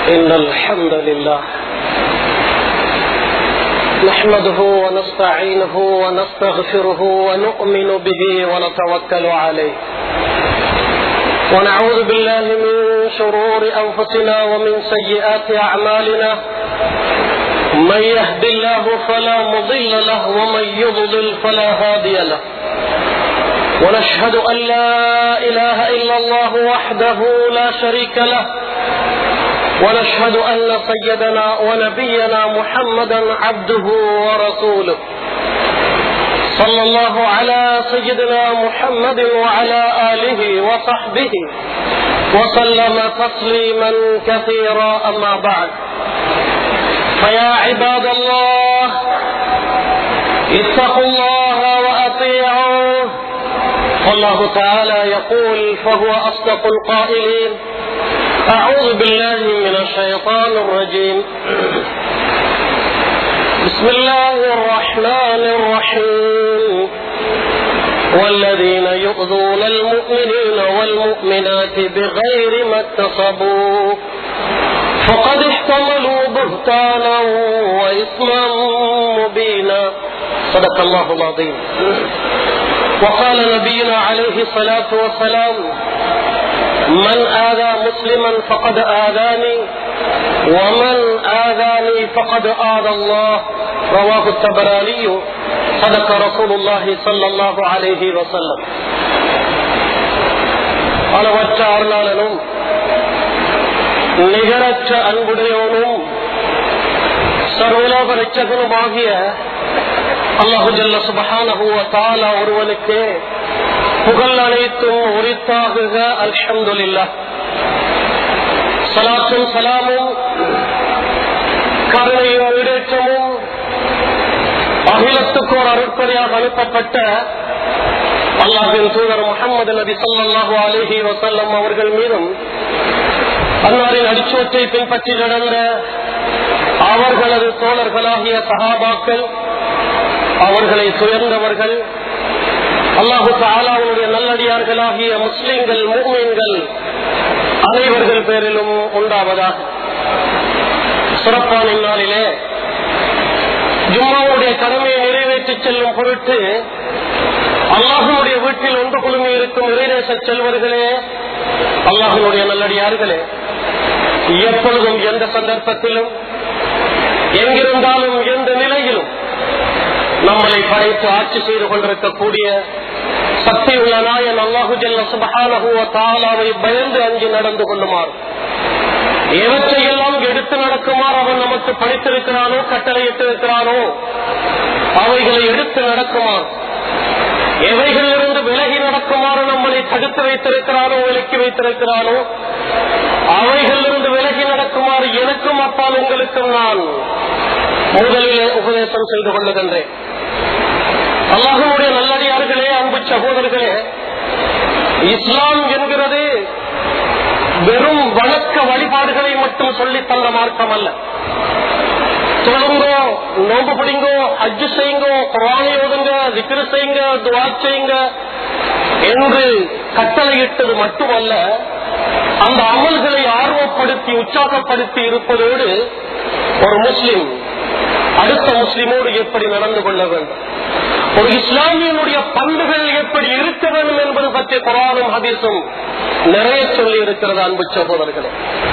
إن الحمد لله نحمده ونستعينه ونستغفره ونؤمن به ونتوكل عليه ونعوذ بالله من شرور أنفسنا ومن سيئات أعمالنا من يهد الله فلا مضل له ومن يضلل فلا هادي له ونشهد أن لا إله إلا الله وحده لا شريك له ونشهد أن سيدنا ونبينا محمدا عبده ورسوله صلى الله على سيدنا محمد وعلى آله وصحبه وسلم تسليما كثيرا أما بعد فيا عباد الله اتقوا الله وأطيعوه والله تعالى يقول فهو أصدق القائلين أعوذ بالله من الشيطان الرجيم بسم الله الرحمن الرحيم والذين يؤذون المؤمنين والمؤمنات بغير ما اكتسبوا فقد احتملوا بهتانا وإثما مبينا صدق الله العظيم وقال نبينا عليه الصلاة والسلام من آذى مسلما فقد آذاني ومن آذاني فقد آذى الله رواه التبراني صدق رسول الله صلى الله عليه وسلم அளவற்ற அருளாளனும் நிகரற்ற அன்புடையவனும் சர்வலோக ரட்சகனுமாகிய அல்லாஹு ஜல்ல சுபஹானஹுவ தாலா ஒருவனுக்கு புகழ் அனைத்தும் உரித்தாகுக அல்ஹம்துலில்லா சலாத்தும் சலாமும் கருணையும் ஈடேற்றமும் அகிலத்துக்கு ஒரு அருட்பறையாக அனுப்பப்பட்ட அல்லாஹின் தூதர் முகமது நபி சொல்லாஹு அலிஹி வசல்லம் அவர்கள் மீதும் அன்னாரின் அடிச்சோற்றை பின்பற்றி நடந்த அவர்களது தோழர்களாகிய சகாபாக்கள் அவர்களை துயர்ந்தவர்கள் அல்லாஹு தாலாவுடைய நல்லடியார்களாகிய முஸ்லிம்கள் மூமீன்கள் அனைவர்கள் பேரிலும் உண்டாவதாக சிறப்பான இந்நாளிலே ஜும்மாவுடைய கடமையை நிறைவேற்றி செல்லும் பொருட்டு அல்லாஹனுடைய வீட்டில் ஒன்று குழுமி இருக்கும் நிறைவேற்ற செல்வர்களே அல்லாஹனுடைய நல்லடியார்களே எப்பொழுதும் எந்த சந்தர்ப்பத்திலும் எங்கிருந்தாலும் எந்த நிலையிலும் நம்மளை படைத்து ஆட்சி செய்து கொண்டிருக்கக்கூடிய சக்தி உள்ள நாயன் அல்லாஹு ஜல்ல சுபஹானஹுவ தாலாவை பயந்து அஞ்சு நடந்து கொள்ளுமாறு எவற்றையெல்லாம் எடுத்து நடக்குமாறு அவன் நமக்கு படித்திருக்கிறானோ கட்டளையிட்டிருக்கிறானோ அவைகளை எடுத்து நடக்குமாறு எவைகளிலிருந்து விலகி நடக்குமாறு நம்மளை தடுத்து வைத்திருக்கிறானோ விலக்கி வைத்திருக்கிறானோ அவைகளிலிருந்து விலகி நடக்குமாறு எனக்கும் அப்பால் உங்களுக்கும் நான் முதலிலே உபதேசம் செய்து கொள்ளுகின்றேன் அல்லாஹனுடைய நல்லடியார்களே அன்பு சகோதரர்களே இஸ்லாம் என்கிறது வெறும் வணக்க வழிபாடுகளை மட்டும் சொல்லி தந்த மார்க்கம் அல்ல தொழுங்கோ நோம்பு பிடிங்கோ அஜு செய்யுங்கோ குரானை ஓதுங்க விக்கிர செய்யுங்க துவா செய்யுங்க என்று கட்டளையிட்டது மட்டுமல்ல அந்த அமல்களை ஆர்வப்படுத்தி உற்சாகப்படுத்தி இருப்பதோடு ஒரு முஸ்லிம் அடுத்த முஸ்லிமோடு எப்படி நடந்து கொள்ள வேண்டும் ஒரு இஸ்லாமியனுடைய பண்புகள் எப்படி இருக்க வேண்டும் என்பது பற்றி குரானும் ஹதீஸும் நிறைய சொல்லி இருக்கிறது அன்பு சகோதரர்களே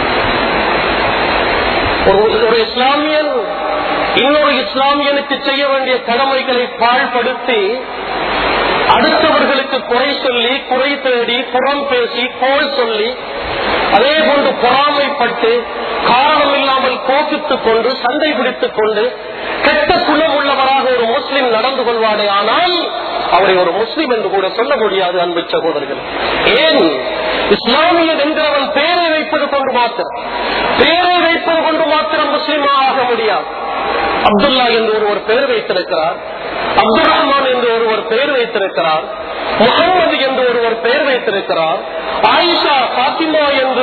ஒரு இஸ்லாமியன் இன்னொரு இஸ்லாமியனுக்கு செய்ய வேண்டிய கடமைகளை பாழ்படுத்தி அடுத்தவர்களுக்கு குறை சொல்லி குறை தேடி புறம் பேசி கோல் சொல்லி அதே போன்று பொறாமைப்பட்டு காரணம் இல்லாமல் கோபித்துக் கொண்டு சண்டை பிடித்துக் கொண்டு கெட்ட குணம் உள்ளவராக ஒரு முஸ்லிம் நடந்து கொள்வானே ஆனால் அவரை ஒரு முஸ்லிம் என்று கூட சொல்ல முடியாது அன்பு சகோதரர்கள் ஏன் இஸ்லாமியன் என்கிறவன் பேரை வைப்பது கொண்டு மாத்திரம் பேரை வைப்பது கொண்டு மாத்திரம் முஸ்லிமா ஆக முடியாது அப்துல்லா என்று ஒருவர் பெயர் வைத்திருக்கிறார் அப்துல் ரஹ்மான் என்று ஒருவர் பெயர் வைத்திருக்கிறார் முகமது என்று ஒருவர் பெயர் வைத்திருக்கிறார் ஆயிஷா பாத்திமா என்று ஒருவர்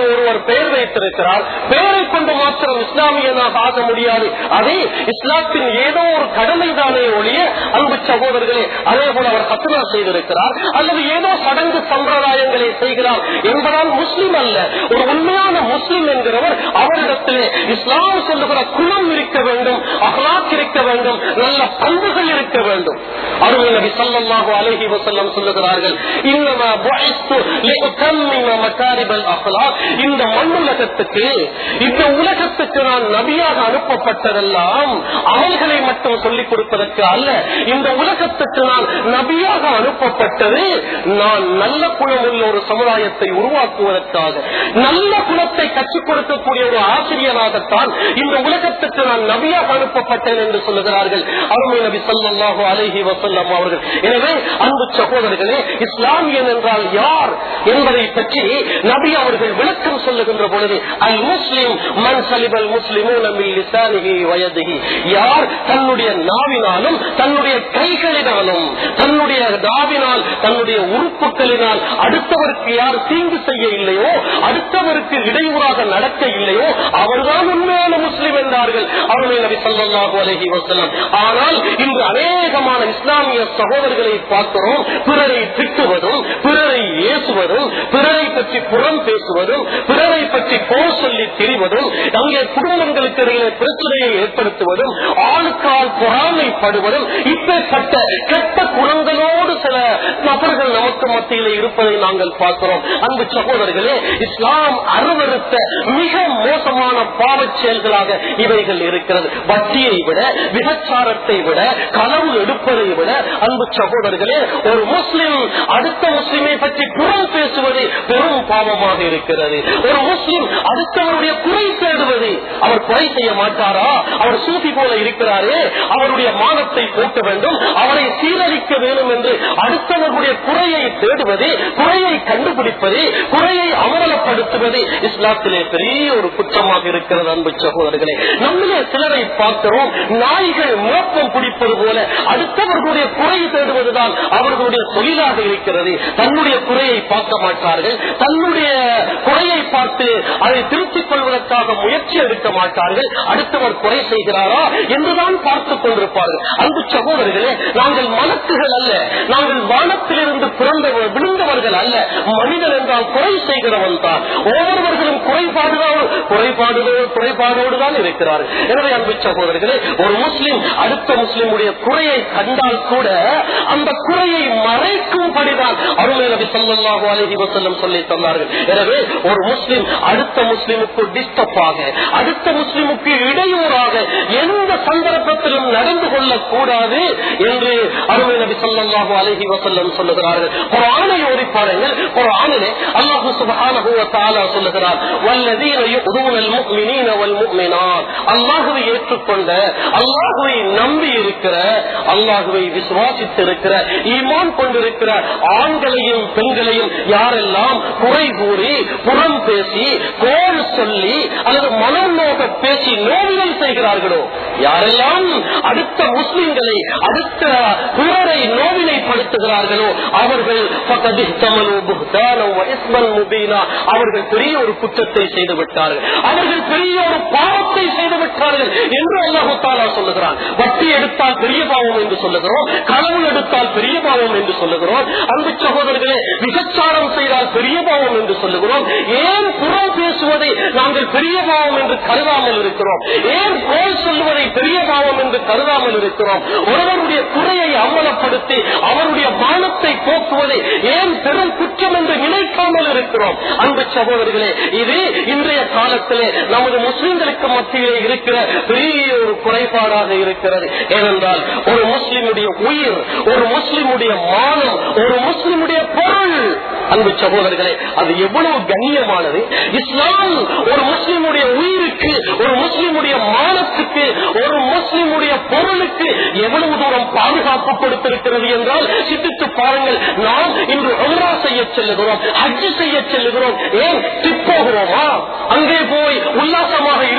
பெயர் வைத்திருக்கிறார் பெயரை கொண்டு மாத்திரம் இஸ்லாமியனாக ஆக முடியாது அதே இஸ்லாத்தின் ஏதோ ஒரு கடமை தானே ஒழிய அன்பு சகோதரர்களே அதே போல அவர் கத்தனா செய்திருக்கிறார் அல்லது ஏதோ சடங்கு சம்பிரதாயங்களை செய்கிறார் என்பதால் முஸ்லிம் அல்ல ஒரு உண்மையான முஸ்லிம் என்கிறவர் அவரிடத்திலே இஸ்லாம் சொல்லுகிற குணம் இருக்க வேண்டும் அகலாக் இருக்க வேண்டும் நல்ல பண்புகள் இருக்க வேண்டும் அருமை நபி ஸல்லல்லாஹு அலைஹி வஸல்லம் சொல்லுகிறார்கள் இன்னமா புஇஸ்து லிஉத்தம்மிம மகாரிபல் அஹ்லாக் இந்த மண்ணுலகத்துக்கு இந்த உலகத்துக்கு நான் நபியாக அனுப்பப்பட்டதெல்லாம் அமல்களை மட்டும் சொல்லிக் கொடுப்பதற்கு அல்ல இந்த உலகத்துக்கு நான் நபியாக அனுப்பப்பட்டது நான் நல்ல குணமுள்ள ஒரு சமுதாயத்தை உருவாக்குவதற்காக நல்ல குணத்தை கற்றுக் கொடுக்கக்கூடிய ஒரு ஆசிரியராகத்தான் இந்த உலகத்துக்கு நான் நபியாக அனுப்பப்பட்டேன் என்று சொல்லுகிறார்கள் அருமை நபி ஸல்லல்லாஹு அலைஹி வஸல்லம் அவர்கள் எனவே அன்பு சகோதரர்களே இஸ்லாமியன் என்றால் யார் என்பதை பற்றி நபி அவர்கள் விளக்கம் சொல்லுகின்ற பொழுது அல் முஸ்லிம் மன் சலிபல் முஸ்லிமூன மின் லிசானிஹி வயதிஹி யார் தன்னுடைய நாவினாலும் தன்னுடைய கைகளினாலும் தன்னுடைய நாவினால் தன்னுடைய உறுப்புகளினால் அடுத்தவருக்கு யார் தீங்கு செய்ய இல்லையோ அடுத்தவருக்கு இடையூறாக நடக்க இல்லையோ அவர்தான் உண்மையான முஸ்லிம் என்றார்கள் அவர்கள் நபி ஸல்லல்லாஹு அலைஹி வஸல்லம் ஆனால் இன்று அநேகமான இஸ்லாமிய சகோதரர்களை பார்க்கிறோம் பிறரை திட்டுவதும் பிறரை ஏசுவதும் பிறரை பற்றி புறம் பேசுவதும் பிறரை பற்றி போர் சொல்லி திரிவதும் அங்கே குடும்பங்களுக்கு இடையே பிரச்சனையை ஏற்படுத்துவதும் ஆளுக்கால் பொறாமைப்படுவதும் இப்பேற்பட்ட கெட்ட குணங்களோடு சில நபர்கள் நமக்கு மத்தியில் இருப்பதை நாங்கள் பார்க்கிறோம் அன்பு சகோதரர்களே இஸ்லாம் அருவறுத்த மிக மோசமான பாவச் செயல்களாக இவைகள் இருக்கிறது வட்டியை விட விபச்சாரத்தை விட களவு எடுப்பதை விட அன்பு சகோதரர்களே ஒரு முஸ்லிம் அடுத்த முஸ்லிமை பற்றி புறம் பேசுவது பெரும் பாவமாக இருக்கிறது ஒரு முஸ்லிம் அடுத்தவருடைய குறை தேடுவது அவர் குறை செய்ய மாட்டாரா அவர் சூசி போல இருக்கிறாரே அவருடைய மானத்தை போக்க வேண்டும் அவரை சீரழிக்க வேண்டும் என்று அடுத்தவர்களுடைய குறையை தேடுவது குறையை கண்டுபிடிப்பது குறையை அமலப்படுத்துவது இஸ்லாத்திலே பெரிய ஒரு குற்றமாக இருக்கிறது அன்பு சகோதரர்களே நம்மளே சிலரை பார்க்கிறோம் நாய்கள் மோப்பம் பிடிப்பது போல அடுத்தவர்களுடைய குறை தேடுவதுதான் அவர்களுடைய தொழிலாக இருக்கிறது தன்னுடைய குறையை பார்க்க மாட்டார்கள் தன்னுடைய குறையை பார்த்து அதை திருத்திக் கொள்வதற்காக முயற்சி எடுக்க மாட்டார்கள் அடுத்தவர் குறை செய்கிறாரா என்றுதான் பார்த்துக் கொண்டிருப்பார்கள் அன்பு சகோதரர்களே நாங்கள் மலக்குகள் அல்ல நாங்கள் வானத்திலிருந்து பிறந்த விழுந்தவர்கள் அல்ல மனிதன் என்றால் குறை செய்கிறவன் தான் ஒவ்வொருவர்களும் குறைபாடுதான் குறைபாடுகளோ குறைபாடோடு தான் இருக்கிறார் எனவே அன்பு சகோதரர்களே ஒரு முஸ்லிம் அடுத்த முஸ்லிமுடைய குறையை கண்டால் கூட அந்த குறையை மறைக்கும்படிதான் அருமை நபி ஸல்லல்லாஹு அலைஹி வஸல்லம் சொல்லி தந்தார்கள் எனவே ஒரு முஸ்லிம் அடுத்த முஸ்லிமுக்கு டிஸ்டர்ப் ஆக அடுத்த முஸ்லிமுக்கு இடையூறாக எந்த சந்தர்ப்பத்திலும் நடந்து கொள்ளக் கூடாது என்று அருமை நபி ஸல்லல்லாஹு அலைஹி வஸல்லம் சொல்லுகிறார்கள் குர்ஆனை ஓதி பாருங்கள் குர்ஆனிலே அல்லாஹ் சுப்ஹானஹு வ தஆலா சொல்லுகிறார் வல்லதீன யுதுனல் முஃமினீன வல் முஃமினாத் அல்லாஹ்வை ஏற்றுக்கொண்ட அல்லாஹ்வை நம்பி இருக்கிற அல்லாஹ்வை விசுவாசித்திருக்கிற ஈமான் கொண்டிருக்கிற ஆண்களையும் பெண்களையும் யாரெல்லாம் குறை கூறி புறம் பேசி கோல் சொல்லி அல்லது மனம் நோக பேசி நோவினை செய்கிறார்களோ யாரெல்லாம் அடுத்த முஸ்லிம்களை அடுத்த பிறரை நோவினைப்படுத்துகிறார்களோ அவர்கள் பக்கத்து தமனு புஹ்தானம் வ இஸ்மன் முபீனா அவர்கள் பெரிய ஒரு குற்றத்தை செய்து விட்டார்கள் அவர்கள் பெரிய ஒரு பாவத்தை செய்து விட்டார்கள் என்று அல்லாஹு தாலா சொல்லுகிறான் வட்டி எடுத்தால் பெரிய பாவம் என்று சொல்லுகிறோம் களவு எடுத்தால் பெரிய பாவம் என்று சொல்லுகிறோம் அன்பு சகோதரர்களே விபச்சாரம் செய்தால் பெரிய பாவம் என்று சொல்லுகிறோம் ஏன் புறம் பேசுவதை நாங்கள் பெரிய பாவம் என்று கருதாமல் இருக்கிறோம் ஏன் கோல் சொல்லுவதை பெரிய பாவம் என்று கருதாமல் இருக்கிறோம் ஒருவருடைய குறையை அமலப்படுத்தி அவருடைய மானத்தை போக்குவதை ஏன் பெரும் குற்றம் என்று நினைக்காமல் இருக்கிறோம் அன்பு சகோதரர்களே இது இன்றைய காலத்திலே நமது முஸ்லிம்களுக்கு மத்தியிலே இருக்கிற பெரிய ஒரு குறைபாடாக இருக்கிறது ஏனென்றால் ஒரு முஸ்லிமுடைய உயிர் ஒரு முஸ்லிமுடைய மானம் ஒரு முஸ்லிமுடைய பொருள் அன்பு சகோதரர்களே அது எவ்வளவு கண்ணியமானது இஸ்லாம் ஒரு முஸ்லிமுடைய உயிருக்கு ஒரு முஸ்லிமுடைய மானத்துக்கு ஒரு முஸ்லிமுடைய பொருளுக்கு எவ்வளவு தூரம் பாதுகாப்பு கொடுத்திருக்கிறது என்றால் சிந்தித்து பாருங்கள் நாம் இன்று உம்ரா செய்ய செல்லுகிறோம் ஹஜ் செய்ய செல்லுகிறோம் ஏன் ட்ரிப் போகிறோமா அங்கே போய் உல்லாசமாக இருந்துவிட்டு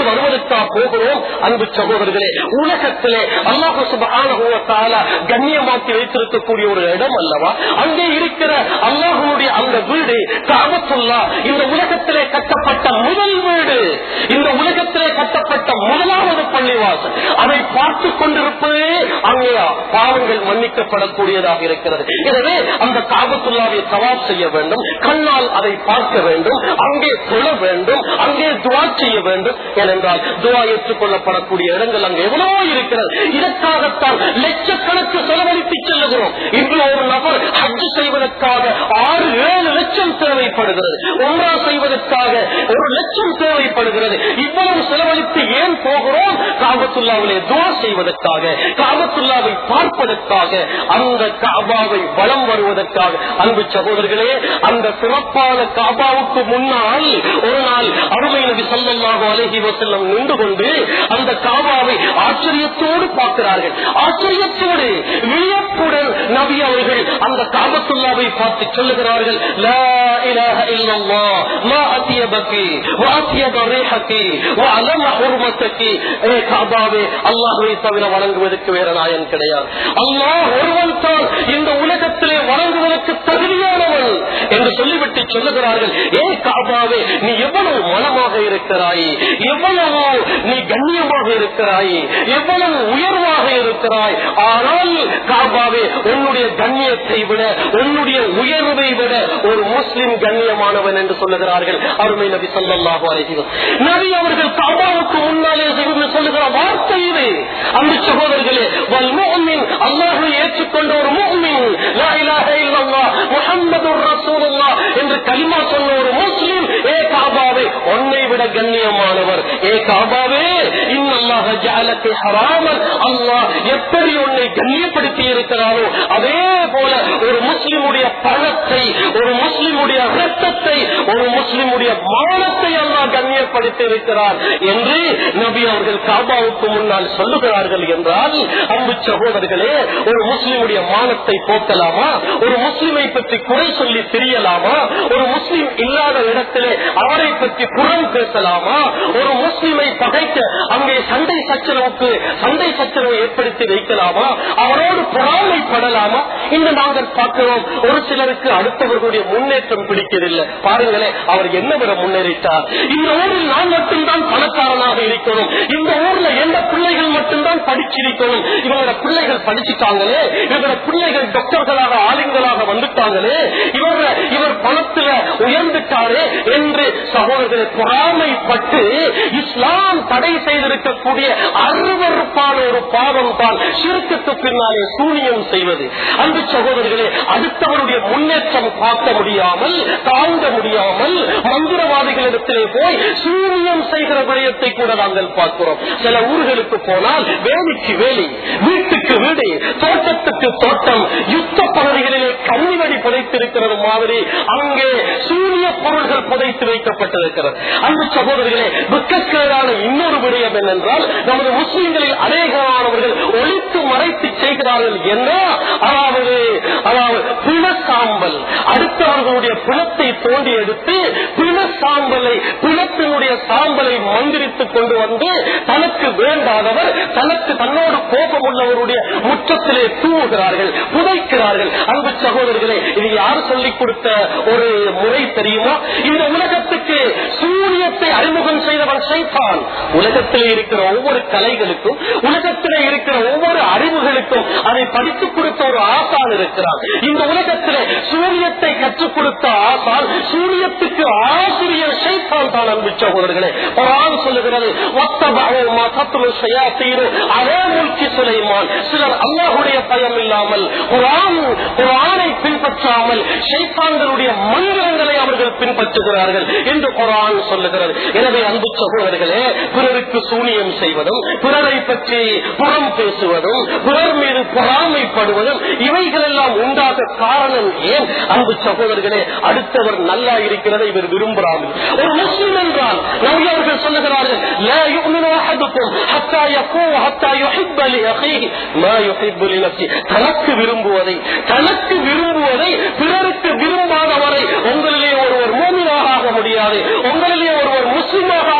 வருவதற்காக போகிறோம் அன்பு சகோதரர்களே உலகத்திலே அல்லாஹு சுபான கண்ணியமாக்கி வைத்திருக்கக்கூடிய ஒரு இடம் அல்லவா அங்கே இருக்கிற அல்லாஹுடைய அந்த வீடு காபத்துல்லா இந்த உலகத்திலே கட்டப்பட்ட முதல் வீடு இந்த உலகத்திலே கட்டப்பட்ட முதலாவது பள்ளிவாசல் அதை பார்த்து கொண்டிருப்பதே அங்கே பாவங்கள் மன்னிக்கப்படக்கூடியதாக இருக்கிறது எனவே அந்த காபத்துல்லாவை சவாப் செய்ய வேண்டும் கண்ணால் அதை பார்க்க வேண்டும் அங்கே தொழ வேண்டும் அங்கே துவா செய்ய வேண்டும் ஏனென்றால் துவா ஏற்றுக்கொள்ளப்படக்கூடிய இடங்கள் அங்கே எவ்வளவோ இருக்கிறது இதற்காகத்தான் லட்சக்கணக்கு செலவழித்து செல்லுகிறோம் இன்று ஒரு நபர் ஹஜ் செய்வதற்காக ஆறு ஏழு லட்சம் தேவைப்படுகிறது ஒன்றா செய்வதற்காக ஒரு லட்சம் தேவைப்படுகிறது இவ்வளவு செலவழித்து ஏன் போகிறோம் காபத்துல்லாவிலே துவா செய்வதற்காக காபத்துல்லாவை பார்ப்பதற்காக அந்த காபாவை வளம் வருவதற்காக அன்பு சகோதரர்களே அந்த சிறப்பான காபாவுக்கு முன்னால் ஒரு நாள் அருமை நபி சொல்லமாக அழகி வசல்லம் நின்று கொண்டு அந்த காபாவை ஆச்சரியத்தோடு பார்க்கிறார்கள் ஆச்சரியத்தோடு வியப்புடன் நபி அவர்கள் அந்த காபத்துல்லாவை பார்த்து சொல்லுகிறார்கள் லா இலாஹ இல்லல்லாஹ் மா அத்தியபகி வா அத்தியப ரீஹகி வா அலம ஹுர்மத்தகி ஏ காபாவே அல்லாஹ்வை தவிர வணங்குவதற்கு வேற நாயன் கிடையாது அல்லாஹ் ஒருவன் தான் இந்த உலகத்திலே வணங்குவதற்கு தகுதியானவன் என்று சொல்லிவிட்டு சொல்லுகிறார்கள் ஏ காபாவே நீ எவ்வளவு மனமாக இருக்கிறாய் எவ்வளவு நீ கண்ணியமாக இருக்கிறாய் எவ்வளவு உயர்வாக இருக்கிறாய் ஆனால் காபாவே உன்னுடைய கண்ணியத்தை விட உன்னுடைய உயர்வை விட ஒரு முஸ்லிம் கண்ணியமானவன் என்று சொல்லுகிறார்கள் அருமை நபி சொல்லல்லாஹு அலைஹி வஸல்லம். நபி அவர்கள் காபாவுக்கு முன்னாலே இருந்து சொல்லுகிற வார்த்தை இது அந்த சகோதரர்களே வல் முஃமின் அல்லாஹ்வை ஏற்றுக்கொண்ட ஒரு முஃமின் லா இலாஹ இல்லல்லாஹ் முஹம்மதுர் ரசூலுல்லாஹ் என்று கலிமா சொன்ன ஒரு முஸ்லிம் ஏ காபாவே உன்னை விட கண்ணியமானவர் ஏ காபாவே இன்னல்லாஹ ஜஅலக ஹராமன் அல்லாஹ் எப்படி உன்னை கண்ணியப்படுத்தி இருக்கிறாரோ அதே போல ஒரு முஸ்லிமுடைய பணத்தை ஒரு முஸ்லிமுடைய ரத்தத்தை ஒரு முஸ்லிமுடைய மானத்தை அல்லாஹ் கண்ணியப்படுத்தி இருக்கிறார் என்று நபி அவர்கள் காபாவுக்கு முன்னால் சொல்லுகிறார்கள் என்றால் அன்பு சகோதரர்களே ஒரு முஸ்லிமுடைய மானத்தை போக்கலாமா ஒரு முஸ்லிமை பற்றி குறை சொல்லி தெரியலாமா ஒரு முஸ்லிம் இல்லாத இடத்திலே அவரை பற்றி புறம் பேசலாமா ஒரு முஸ்லிமை பகைக்க அங்கே சண்டை சச்சரவுக்கு சண்டை சச்சரவை ஏற்படுத்தி வைக்கலாமா அவரோடு பொறாமைப்படலாமா இன்று நாங்கள் பார்க்கிறோம் ஒரு சிலருக்கு அடுத்தவர்களுடைய முன்னேற்றம் பிடிக்கவில்லை பாருங்களேன் அவர் என்ன விட முன்னேறிட்டார் இந்த ஊரில் நான் மட்டும்தான் பணக்காரனாக இருக்கணும் இந்த ஊர்ல எந்த பிள்ளைகள் மட்டும்தான் படிச்சிருக்கணும் இவங்களோட பிள்ளைகள் படிச்சுட்டாங்களே இவங்களோட பிள்ளைகள் டாக்டர்களாக ஆளுங்களாக வந்துட்டாங்களே இவர் இவர் பணத்துல உயர்ந்துட்டாரே என்று சகோதரர்களை பொறாமைப்பட்டு இஸ்லாம் தடை செய்திருக்கக்கூடிய அருவறுப்பான ஒரு பாவம் தான் சிறுக்கத்து பின்னாலே சூனியம் செய்வது அன்பு சகோதரர்களே அடுத்தவருடைய முன்னேற்றம் பார்க்க முடியாமல் தாங்க முடியாமல் மந்திரவாதிகளிடத்திலே போய் சூனியம் செய்கிற விடயத்தை கூட நாங்கள் பார்க்கிறோம் சில ஊர்களுக்கு போனால் வேலைக்கு வேலை வீட்டுக்கு வீடு தோட்டத்துக்கு தோட்டம் யுத்த பகுதிகளிலே கண்ணிவடி புதைத்திருக்கிறது மாதிரி அங்கே சூரிய பொருள்கள் புதைத்து வைக்கப்பட்டிருக்கிறது அன்பு சகோதரர்களே துக்கக்கேடான இன்னொரு விடயம் என்னென்றால் நமது முஸ்லிம்களில் அநேகமானவர்கள் ஒழித்து மறைத்து செய்கிறார்கள் என்ன அதாவது அதாவது பிண சாம்பல் அடுத்தவர்களுடைய பிணத்தை தோண்டி எடுத்து பிண சாம்பலை பிணத்தினுடைய சாம்பலை மந்திரித்துக் கொண்டு வந்து தனக்கு வேண்டாதவர் தனக்கு தன்னோடு கோபம் உள்ளவருடைய முற்றத்திலே தூவுகிறார்கள் புதைக்கிறார்கள் அன்பு சகோதரர்களே இது யார் சொல்லிக் கொடுத்த ஒரு முறை தெரியுமா இந்த உலகத்துக்கு சூரியத்தை அறிமுகம் செய்தவன் சைத்தான் உலகத்திலே இருக்கிற ஒவ்வொரு கலைகளுக்கும் உலகத்திலே இருக்கிற ஒவ்வொரு அறிவுகளுக்கும் அதை படித்துக் கொடுத்த ஒரு ஆசான் இருக்கிறார் இந்த உலகத்திலே சூரியத்தை கற்றுக் கொடுத்த ஆசான் சூரியத்துக்கு ஆசிரியர் சைத்தான் தான் அன்பு சகோதரர்களே குரான் சொல்லுகிறது "வத்தபஅு மா தத்லு ஷயாத்தீனு அலா முல்கி சுலைமான்." சிலர் அல்லாஹ்வுடைய பயம் இல்லாமல் குரான் குரானை பின்பற்றாமல் ஷைத்தான்களுடைய மந்திரங்களை அவர்கள் பின்பற்றுகிறார்கள் என்று குரான் சொல்லுகிறது எனவே அன்பு சகோதரர்களே பிறருக்கு சூனியம் செய்வதும் பிறரை பற்றி புறம் பேசுவதும் பிறர் மீது பொறாமைப்படுவதும் இவைகள் எல்லாம் உண்டாக காரணம் ஏன் அன்பு சகோதரர்களே அடுத்தவர் நல்லா இருக்கிறதை இவர் விரும்புகிறார்கள் ஒரு முஸ்லிம் என்றால் நபி அவர்கள் சொல்லுகிறார்கள் "லா யு'மினு அஹதுக்கும் ஹத்தா யகூ ஹத்தா யுஹிப்ப லி அஹீஹி மா யுஹிப்பு லி நஃப்ஸி." தனக்கு விரும்புவதை தனக்கு விரும்புவதை பிறருக்கு விரும்பாதவரை உங்களிலே ஒருவர் மூமினாக ஆக முடியாது உங்களிலே ஒருவர் முஸ்லிமாக ஆக முடியாது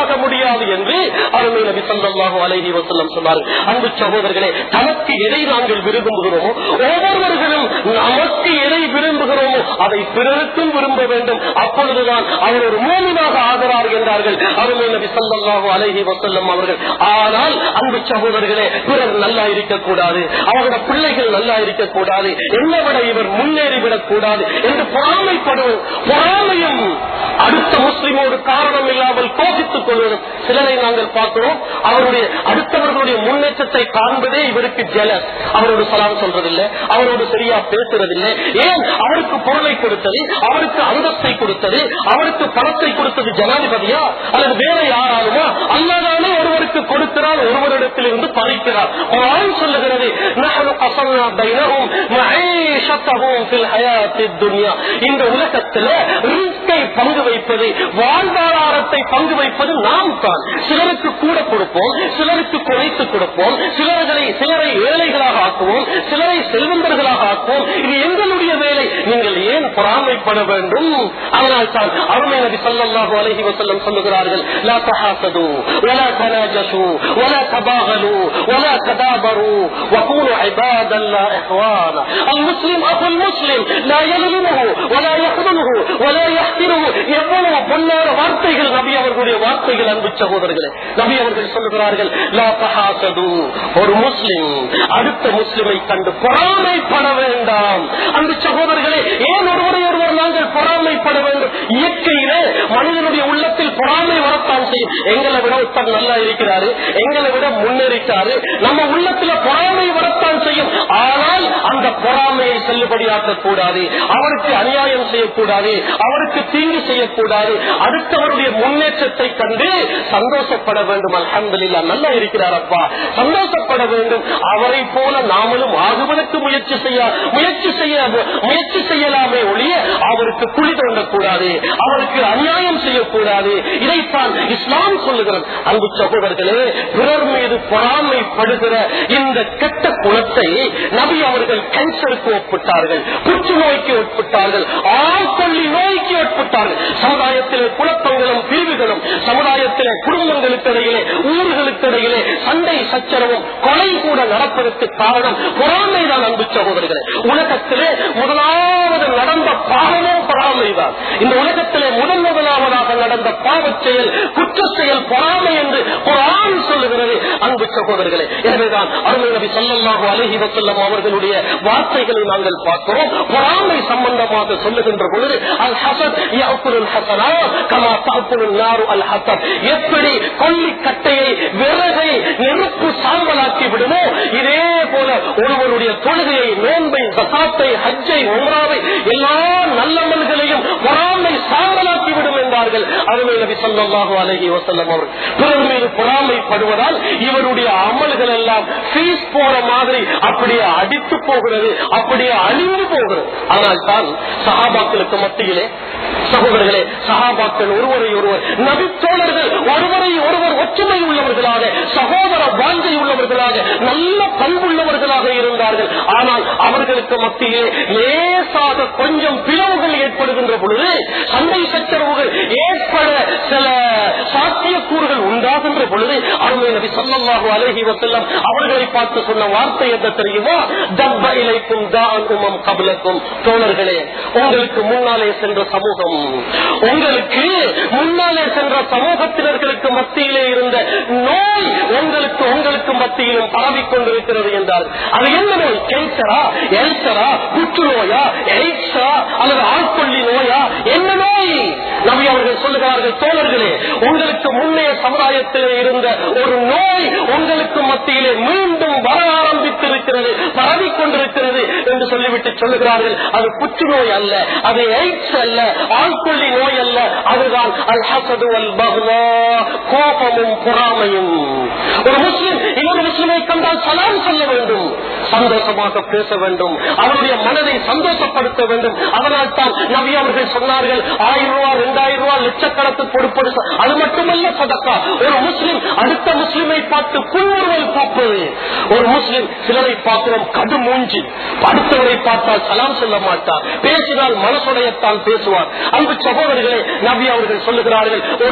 கூடாது என்று அருமை நபி ஸல்லல்லாஹு அலைஹி வஸல்லம் சொன்னார்கள் அன்பு சகோதரர்களே தனக்கு எதை நாங்கள் விரும்புகிறோமோ ஒவ்வொருவர்களும் நமக்கு எதை விரும்புகிறோமோ அதை பிறருக்கும் விரும்ப வேண்டும் அப்பொழுதுதான் அவர் ஒரு மூமினாக ஆகிறார் என்றார்கள் அருமை நபி ஸல்லல்லாஹு அலைஹி வஸல்லம் அவர்கள் ஆனால் அன்பு சகோதரர்களே பிறர் நல்லா இருக்கக்கூடாது அவரோட பிள்ளைகள் நல்லா இருக்கக்கூடாது என்னை விட இவர் முன்னேறிவிடக் கூடாது என்று பொறாமைப்படுவது பொறாமையும் அடுத்த முஸ்லிமோடு காரணம் இல்லாமல் கோபித்துக் கொள்வதும் சிலரை நாங்கள் பார்க்கிறோம் அவருடைய அடுத்தவர்களுடைய முன்னேற்றத்தை காண்பதே இவருக்கு ஜெலஸ் அவரோடு சலாம் சொல்றதில்லை அவரோடு சரியா பேசுறதில்லை ஏன் அவருக்கு பொருளை கொடுத்தது அவருக்கு அந்தஸ்தை கொடுத்தது அவருக்கு பணத்தை கொடுத்தது ஜனாதிபதியா அல்லது வேற யாராலுமா அல்லாதானே ஒருவருக்கு கொடுக்கிறார் ஒருவரிடத்தில் இருந்து பறிக்கிறார் குர்ஆன் சொல்லுகிறது நஹனு கஸல்னா பைனஹும் மஈஷத்தஹும் ஃபில் ஹயாத்தித் துன்யா இந்த உலகத்தில் ரிஸ்கை பங்கு வைப்பது வாழ்வாதாரத்தை பங்கு வைப்பது நாம் தான் சிலருக்கு கூட கொடுப்போம் சிலருக்கு குறைத்து கொடுப்போம் சிலர்களை சிலரை ஏழைகளாக ஆக்குவோம் சிலரை செல்வந்தர்களாக ஆக்குவோம் இது எங்களுடைய வேலை நீங்கள் ஏன் பொறாமைப்பட வேண்டும் அதனால் தான் அருமை நபி ஸல்லல்லாஹு அலைஹி வஸல்லம் சொல்லுகிறார்கள் லா தஹாசது வலா தனாஜசு வலா தபாகலு வலா ததாபரு وكونوا عباد الله اخوانا المسلم اخو المسلم لا يظلمه ولا يخذله ولا يحقره எவ்வளவு பொன்னான வார்த்தைகள் நபி அவர்களுடைய வார்த்தைகள் அன்பு சகோதரர்களே நபி அவர்கள் சொல்லுகிறார்கள் லா தஹாசது ஒரு முஸ்லிம் அடுத்த முஸ்லிமை கண்டு பொறாமைப்பட வேண்டாம் அன்பு சகோதரர்களே ஏன் ஒருவரை ஒருவர் நாங்கள் பொறாமைப்பட வேண்டும் இயற்கையிலே மனிதனுடைய உள்ளத்தில் பொறாமை வரத்தான் செய்யும் எங்களை விட ஒருத்தர் நல்லா இருக்கிறாரு எங்களை விட முன்னேறிட்டாரு நம்ம உள்ளத்துல பொறாமை வரத்தான் செய்யும் ஆனால் அந்த பொறாமையை செல்லுபடியாக்க கூடாது அவருக்கு அநியாயம் செய்யக்கூடாது அவருக்கு தீங்கு செய்யக்கூடாது அடுத்தவருடைய முன்னேற்றத்தை கண்டு சந்தோஷப்பட வேண்டும் அல்ஹம்துலில்லாஹ் நல்லா இருக்கிறார் அப்பா சந்தோஷப்பட வேண்டும் அவரை போல நாமளும் ஆகுவதற்கு முயற்சி செய்ய முயற்சி செய்ய முயற்சி செய்யலாமே ஒழிய அவருக்கு குழி தோண்டக்கூடாது அவருக்கு அநியாயம் செய்யக்கூடாது இதைத்தான் இஸ்லாம் சொல்லுகிறது அன்பு சகோதரர்களே பிறர் மீது பொறாமைப்படுகிற இந்த கெட்ட குணத்தை நபி அவர்கள் கேன்சருக்கு ஒப்பிட்டார்கள் புற்றுநோய்க்கு ஒப்பிட்டார்கள் ஆள்கொள்ளி நோய்க்கு ஒப்பிட்டார்கள் சமுதாயத்திலே குழப்பங்களும் பிரிவுகளும் சமுதாயத்திலே குடும்பங்களுக்கு இடையிலே ஊர்களுக்கு இடையிலே சண்டை சச்சரவும் கொலை கூட நடப்பதற்கு காரணம் பொறாமைதான் அன்பு சகோதரர்களே உலகத்திலே முதலாவது நடந்த பாவமோ பொறாமைதான் இந்த உலகத்திலே முதன் முதலாவதாக நடந்த பாவச் செயல் குற்ற செயல் பொறாமை என்று குரான் சொல்லுகிறது அன்பு சகோதரர்களே எனவேதான் அருமை நபி ஸல்லல்லாஹு அலைஹி வஸல்லம் அவர்களுடைய வார்த்தைகளை நாங்கள் பார்க்கிறோம் பொறாமை சம்பந்தமாக சொல்லுகின்ற பொழுது அல் ஹசத் யஅக்குலுல் ஹசனா கமா தஅக்குலுன் நாரு அல் ஹசத் எப்படி கொல்லி கட்டையை விறகை நெருப்பு சாம்பலாக்கி விடுமோ இதே போல ஒருவருடைய தொழுகையை நோன்பை சகாத்தை ஹஜ்ஜை உம்ராவை எல்லா நல்லமல்களையும் பொறாமை சாம்பலாக்கி விடும் என்றார்கள் அருமை நபி ஸல்லல்லாஹு அலைஹி வஸல்லம் அவர்கள் பிறர் மீது பொறாமைப்படுவதால் இவருடைய அமல்கள் எல்லாம் ஃபீஸ் போற மாதிரி அப்படியே அடித்து போகிறது அப்படியே அழிந்து போகிறது ஆனால் தான் சஹாபாக்களுக்கு மத்தியிலே சகோதரர்களே சஹாபாக்கள் ஒருவரை ஒருவர் நபித்தோழர்கள் ஒருவரை ஒருவர் ஒற்றுமை உள்ளவர்களாக சகோதர வாழ்க்கை உள்ளவர்களாக நல்ல பண்புள்ளவர்களாக இருந்தார்கள் ஆனால் அவர்களுக்கு மத்தியே லேசாக கொஞ்சம் பிளவுகள் ஏற்படுகின்ற பொழுது சண்டை சச்சரவுகள் ஏற்பட சில சாத்தியக்கூறுகள் உண்டாகின்ற பொழுது அருமை நபி ஸல்லல்லாஹு அலைஹி வஸல்லம் அவர்களை பார்த்து சொன்ன வார்த்தை என்ன தெரியுமா தப்ப இலைக்கும் தான் உமம் கபலக்கும் தோழர்களே உங்களுக்கு முன்னாலே சென்ற சமூகம் உங்களுக்கு முன்னாலே சென்ற சமூகத்தினர்களுக்கு மத்தியிலே இருந்த நோய் உங்களுக்கு உங்களுக்கு மத்தியிலும் பரவிக் கொண்டிருக்கிறது என்றார் அது என்ன நோய் கேன்சரா எல்சரா புற்றுநோயா எய்ட்ஸா அல்லது ஆட்கொள்ளி நோயா என்ன நோய் நபி அவர்கள் சொல்லுகிறார்கள் தோழர்களே உங்களுக்கு முன்னைய சமுதாயத்திலே இருந்த ஒரு நோய் உங்களுக்கு மத்தியிலே மீண்டும் வர ஆரம்பித்திருக்கிறது பரவிக் கொண்டிருக்கிறது என்று சொல்லிவிட்டு சொல்லுகிறார்கள் அது புற்றுநோய் அல்ல அது எய்ட்ஸ் அல்ல ஆள்கொள்ளி நோய் அல்ல அதுதான் அல் ஹசது அல் பஹ்லா கோபமும் பொறாமையும் ஒரு முஸ்லிம் இன்னொரு முஸ்லிமை கண்டால் சலாம் சொல்ல வேண்டும் சந்தோஷமாக பேச வேண்டும் அவருடைய மனதை சந்தோஷப்படுத்த வேண்டும் அதனால் தான் நபி அவர்கள் சொன்னார்கள் ஆயிரம் ரூபாய் இரண்டாயிரம் ரூபாய் லட்சக்கணக்கு கொடுப்பது ச- அது மட்டுமல்ல சதக்கா ஒரு முஸ்லிம் அடுத்த முஸ்லிமை பார்த்து புன்முறுவல் பார்ப்பது ஒரு முஸ்லிம் சிலரை பார்க்கிறோம் கடு மூஞ்சி அடுத்தவரை பார்த்தால் சலாம் சொல்ல மாட்டார் பேசினால் மனசுடையத்தான் பேசுவார் அன்பு சகோதரர்களே நபி அவர்கள் சொல்லுகிறார்கள் ஒரு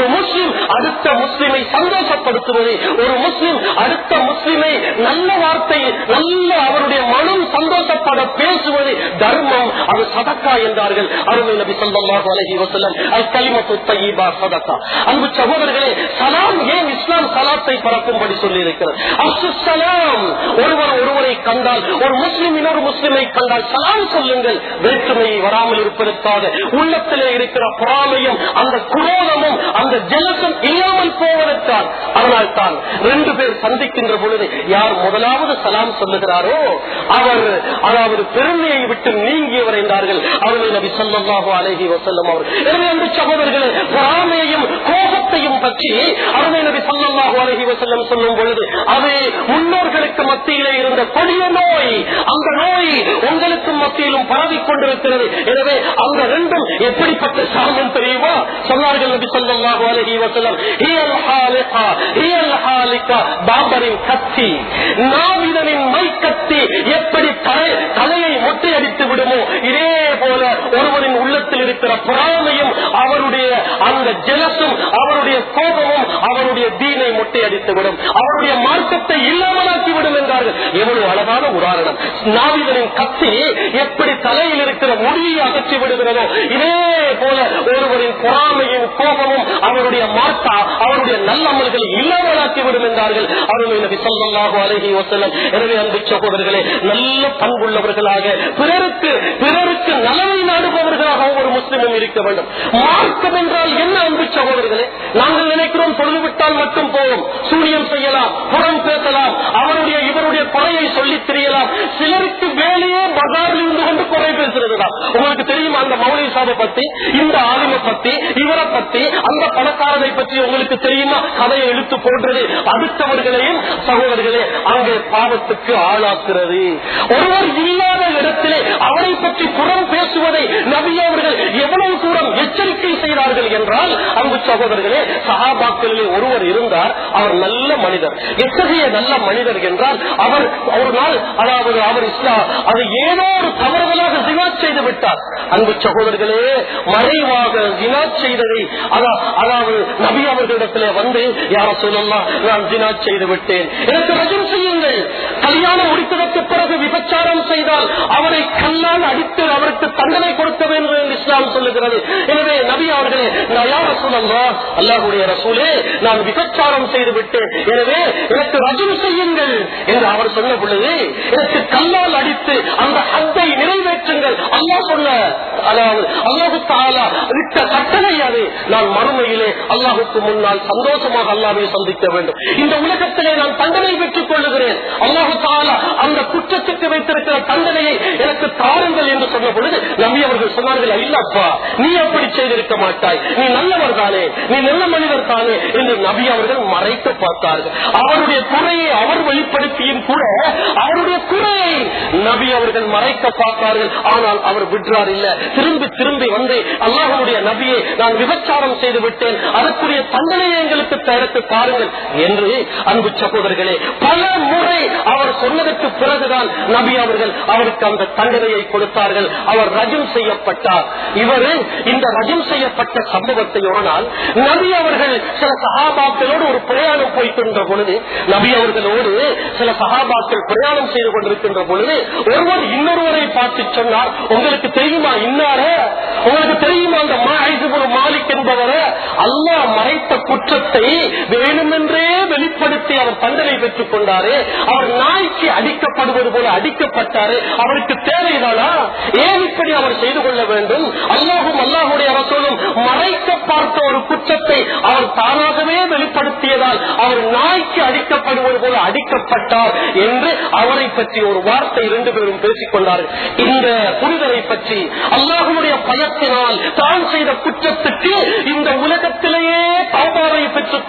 ஒரு முஸ்லிம் அடுத்த முஸ்லிமை சந்தோஷப்படுத்துவது ஒரு முஸ்லிம் அடுத்த முஸ்லிமை நல்ல வார்த்தை நல்ல அவருடைய மனம் சந்தோஷப்பட பேசுவது தர்மம் அது சதக்கா என்றார்கள் அருமை நபி ஸல்லல்லாஹு அலைஹி வஸல்லம் அல் கலிமத்து தய்யிபா சதக்கா அன்பு சகோதரர்களே சலாம் ஏன் இஸ்லாம் சலாத்தை பறக்கும்படி சொல்லி இருக்கிறது அஸ்ஸலாம் ஒருவர் ஒருவரை கண்டால் ஒரு முஸ்லிம் இன்னொரு முஸ்லிமை கண்டால் சலாம் சொல்லுங்கள் வேற்றுமை வராமல் இருப்பதற்காக உள்ளத்திலே இருக்கிற பொறாமையும் அந்த குரோதமும் அந்த ஜலசம் இல்லாமல் போவதற்காக அதனால் தான் ரெண்டு பேர் சந்திக்கின்ற பொழுது யார் முதலாவது சலாம் சொல்லுகிறாரோ அவர் அதாவது பெருமையை விட்டு நீங்கியவர் என்றார்கள் அவர்கள் நபி சொல்லமாக அழகி வசல்லம் அவர் எனவே அந்த சகோதரர்களே பொறாமையையும் கோபத்தையும் பற்றி அருமை நபி சொல்லமாக அழகி வசல்லம் சொல்லும் பொழுது அது முன்னோர்களுக்கு மத்தியிலே இருந்த கொடிய நோய் அந்த நோய் உங்களுக்கு மத்தியிலும் பரவிக் கொண்டிருக்கிறது எனவே அந்த ரெண்டும் எப்படிப்பட்ட சாமம் தெரியுமா சொன்னார்கள் நபி சொல்லமாக அழகி வசல்லம் ஹியல் ஹாலிகா ஹியல் ஹாலிகா பாபரின் கத்தி நாவிதனின் மை கத்தி எப்படி தலை தலையை மொட்டையடித்து விடுமோ இதே போல ஒருவரின் உள்ளத்தில் இருக்கிற பொறாமையும் அவருடைய அந்த ஜலசும் அவருடைய கோபமும் அவருடைய தீனை மொட்டையடித்து விடும் அவருடைய மார்க்கத்தை இல்லாமலாக்கி விடும் என்றார்கள் எவ்வளவு அழகான உதாரணம் நாவிதனின் கத்தி எப்படி தலையில் இருக்கிற முடியை அகற்றி விடுகிறதோ இதே போல ஒருவரின் பொறாமையும் கோபமும் அவருடைய மார்க்கா அவருடைய நல்லமல்களை இல்லாமலாக்கி விடும் என்றார்கள் அருமை நபி சொல்லலாக அழகி வசலம் எனவே அன்பு சகோதரர்களே நல்ல பண்புள்ளவர்களாக பிறருக்கு பிறருக்கு நலனை நாடுபவர்களாக ஒவ்வொரு முஸ்லிமும் இருக்க வேண்டும் மார்க்கம் என்றால் என்ன அன்பு சகோதரர்களே நாங்கள் நினைக்கிறோம் தொழுது விட்டால் மட்டும் போவோம் சூனியம் செய்யலாம் புறம் பேசலாம் அவருடைய இவருடைய குறையை சொல்லித் தெரியலாம் சிலருக்கு வேலையே பஜாரில் இருந்து கொண்டு குறை பேசுறதுதான் உங்களுக்கு தெரியுமா அந்த மௌலி சாபை பத்தி இந்த ஆலிமை பத்தி இவரை பத்தி அந்த பணக்காரரை பற்றி உங்களுக்கு தெரியுமா கதையை இழுத்து போன்றது அடுத்தவர்களையும் சகோதரர்களே அங்கே பாவத்துக்கு ஆளாக்குறது ஒருவர் இல்லாத இடத்திலே அவரை பற்றி புறம் பேசுவதை நபி அவர்கள் எவ்வளவு தூரம் எச்சரிக்கை செய்தார்கள் என்றால் அன்பு சகோதரர்களே சகாபாக்களிலே ஒருவர் இருந்தார் அவர் நல்ல மனிதர் எத்தகைய நல்ல மனிதர் என்றால் அவர் ஒரு நாள் அதாவது அவர் இஸ்லாம் அது ஏதோ ஒரு தவறுதலாக ஜினா செய்து விட்டார் அன்பு சகோதரர்களே மறைவாக ஜினா செய்ததை அதா- அதாவது நபி அவர்களிடத்திலே வந்து யார சொல்லலாம் நான் ஜினா செய்து விட்டேன் எனக்கு ரஜம் செய்யுங்கள் கல்யாணம் முடித்ததற்கு பிறகு விபச்சாரம் செய்தால் அவரை கல்லால் அடித்து அவருக்கு தண்டனை கொடுக்க வேண்டும் என்று இஸ்லாம் சொல்லுகிறது எனவே நபி அவர்களே நான் யார சொல்லலாம் அல்லாஹுடைய ரசூலே நான் விபச்சாரம் செய்து விட்டேன் எனவே எனக்கு ரஜம் செய்யுங்கள் என்று அவர் சொன்ன பொழுது எனக்கு கல்லால் அடித்து அந்த ஹத்தை நிறைவேற்றுங்கள் அல்லாஹ் சொன்ன அதாவது அல்லாஹு தாலா விட்ட கட்டளை அது நான் மறுமையிலே அல்லாஹுக்கு முன்னால் சந்தோஷமாக அல்லாவை சந்திக்க வேண்டும் இந்த உலகத்திலே நான் தண்டனை பெற்றுக் கொள்ளுகிறேன் அல்லாஹு தாலா அந்த குற்றத்துக்கு வைத்திருக்கிற தண்டனையை எனக்கு தாருங்கள் என்று சொன்ன பொழுது நம்பி அவர்கள் சொன்னார்கள் இல்லப்பா நீ அப்படி செய்திருக்க மாட்டாய் நீ நல்லவர் தானே நீ நல்ல மனிதர் தானே என்று நபி அவர்கள் மறைக்க பார்த்தார்கள் அவருடைய குறையை அவர் வெளிப்படுத்தியும் கூட அவருடைய குறையை நபி அவர்கள் மறைக்க பார்த்தார்கள் ஆனால் அவர் விடுறார் இல்ல திரும்பி திரும்பி வந்து அல்லாஹனுடைய நபியை நான் விபச்சாரம் செய்து விட்டேன் அதற்குரிய தண்டனையை எங்களுக்கு தடுத்து பாருங்கள் என்று அன்பு சகோதரர்களே பல முறை அவர் சொன்னதற்கு பிறகுதான் நபி அவர்கள் அவருக்கு அந்த தண்டனையை கொடுத்தார்கள் அவர் ரஜம் செய்யப்பட்டார் இவர் இந்த ரஜம் செய்யப்பட்ட சம்பவத்தை ஒரு நாள் நபி அவர்கள் சில சகாபாக்களோடு ஒரு பிரயாணம் போய்கின்ற பொழுது நபி அவர்களோடு சில சகாபாக்கள் பிரயாணம் செய்து கொண்டிருக்கின்ற பொழுது ஒருவர் இன்னொருவரை பார்த்து சொன்னார் உங்களுக்கு தெரியுமா இன்னார உங்களுக்கு தெரியுமா அந்த மாஹிபுல் மாலிக் என்பவர அல்லாஹ் மறைத்த குற்றத்தை வேணுமென்றே வெளிப்படுத்தி அவர் தண்டனை பெற்றுக் கொண்டாரே அவர் நாய்க்கு அடிக்கப்படுவது போல அடிக்கப்பட்டாரு அவருக்கு தேவைதானா ஏன் இப்படி அவர் செய்து கொள்ள வேண்டும் அல்லாஹும் அல்லாஹுடைய அரசோலும் மறைக்க பார்த்த ஒரு குற்றத்தை அவர் தானாகவே வெளிப்படுத்தியதால் அவர் நாய்க்கு அடிக்கப்படுவது போல அடிக்கப்பட்டார் என்று அவரை பற்றி ஒரு வார்த்தை இரண்டு பேரும் பேசிக் கொண்டார்கள் இந்த புரிதலை பற்றி அல்லாஹுடைய பயத்தினால் தான் செய்த குற்றத்துக்கு இந்த உலகத்திலேயே தௌபாவை பெற்றுக் கொண்ட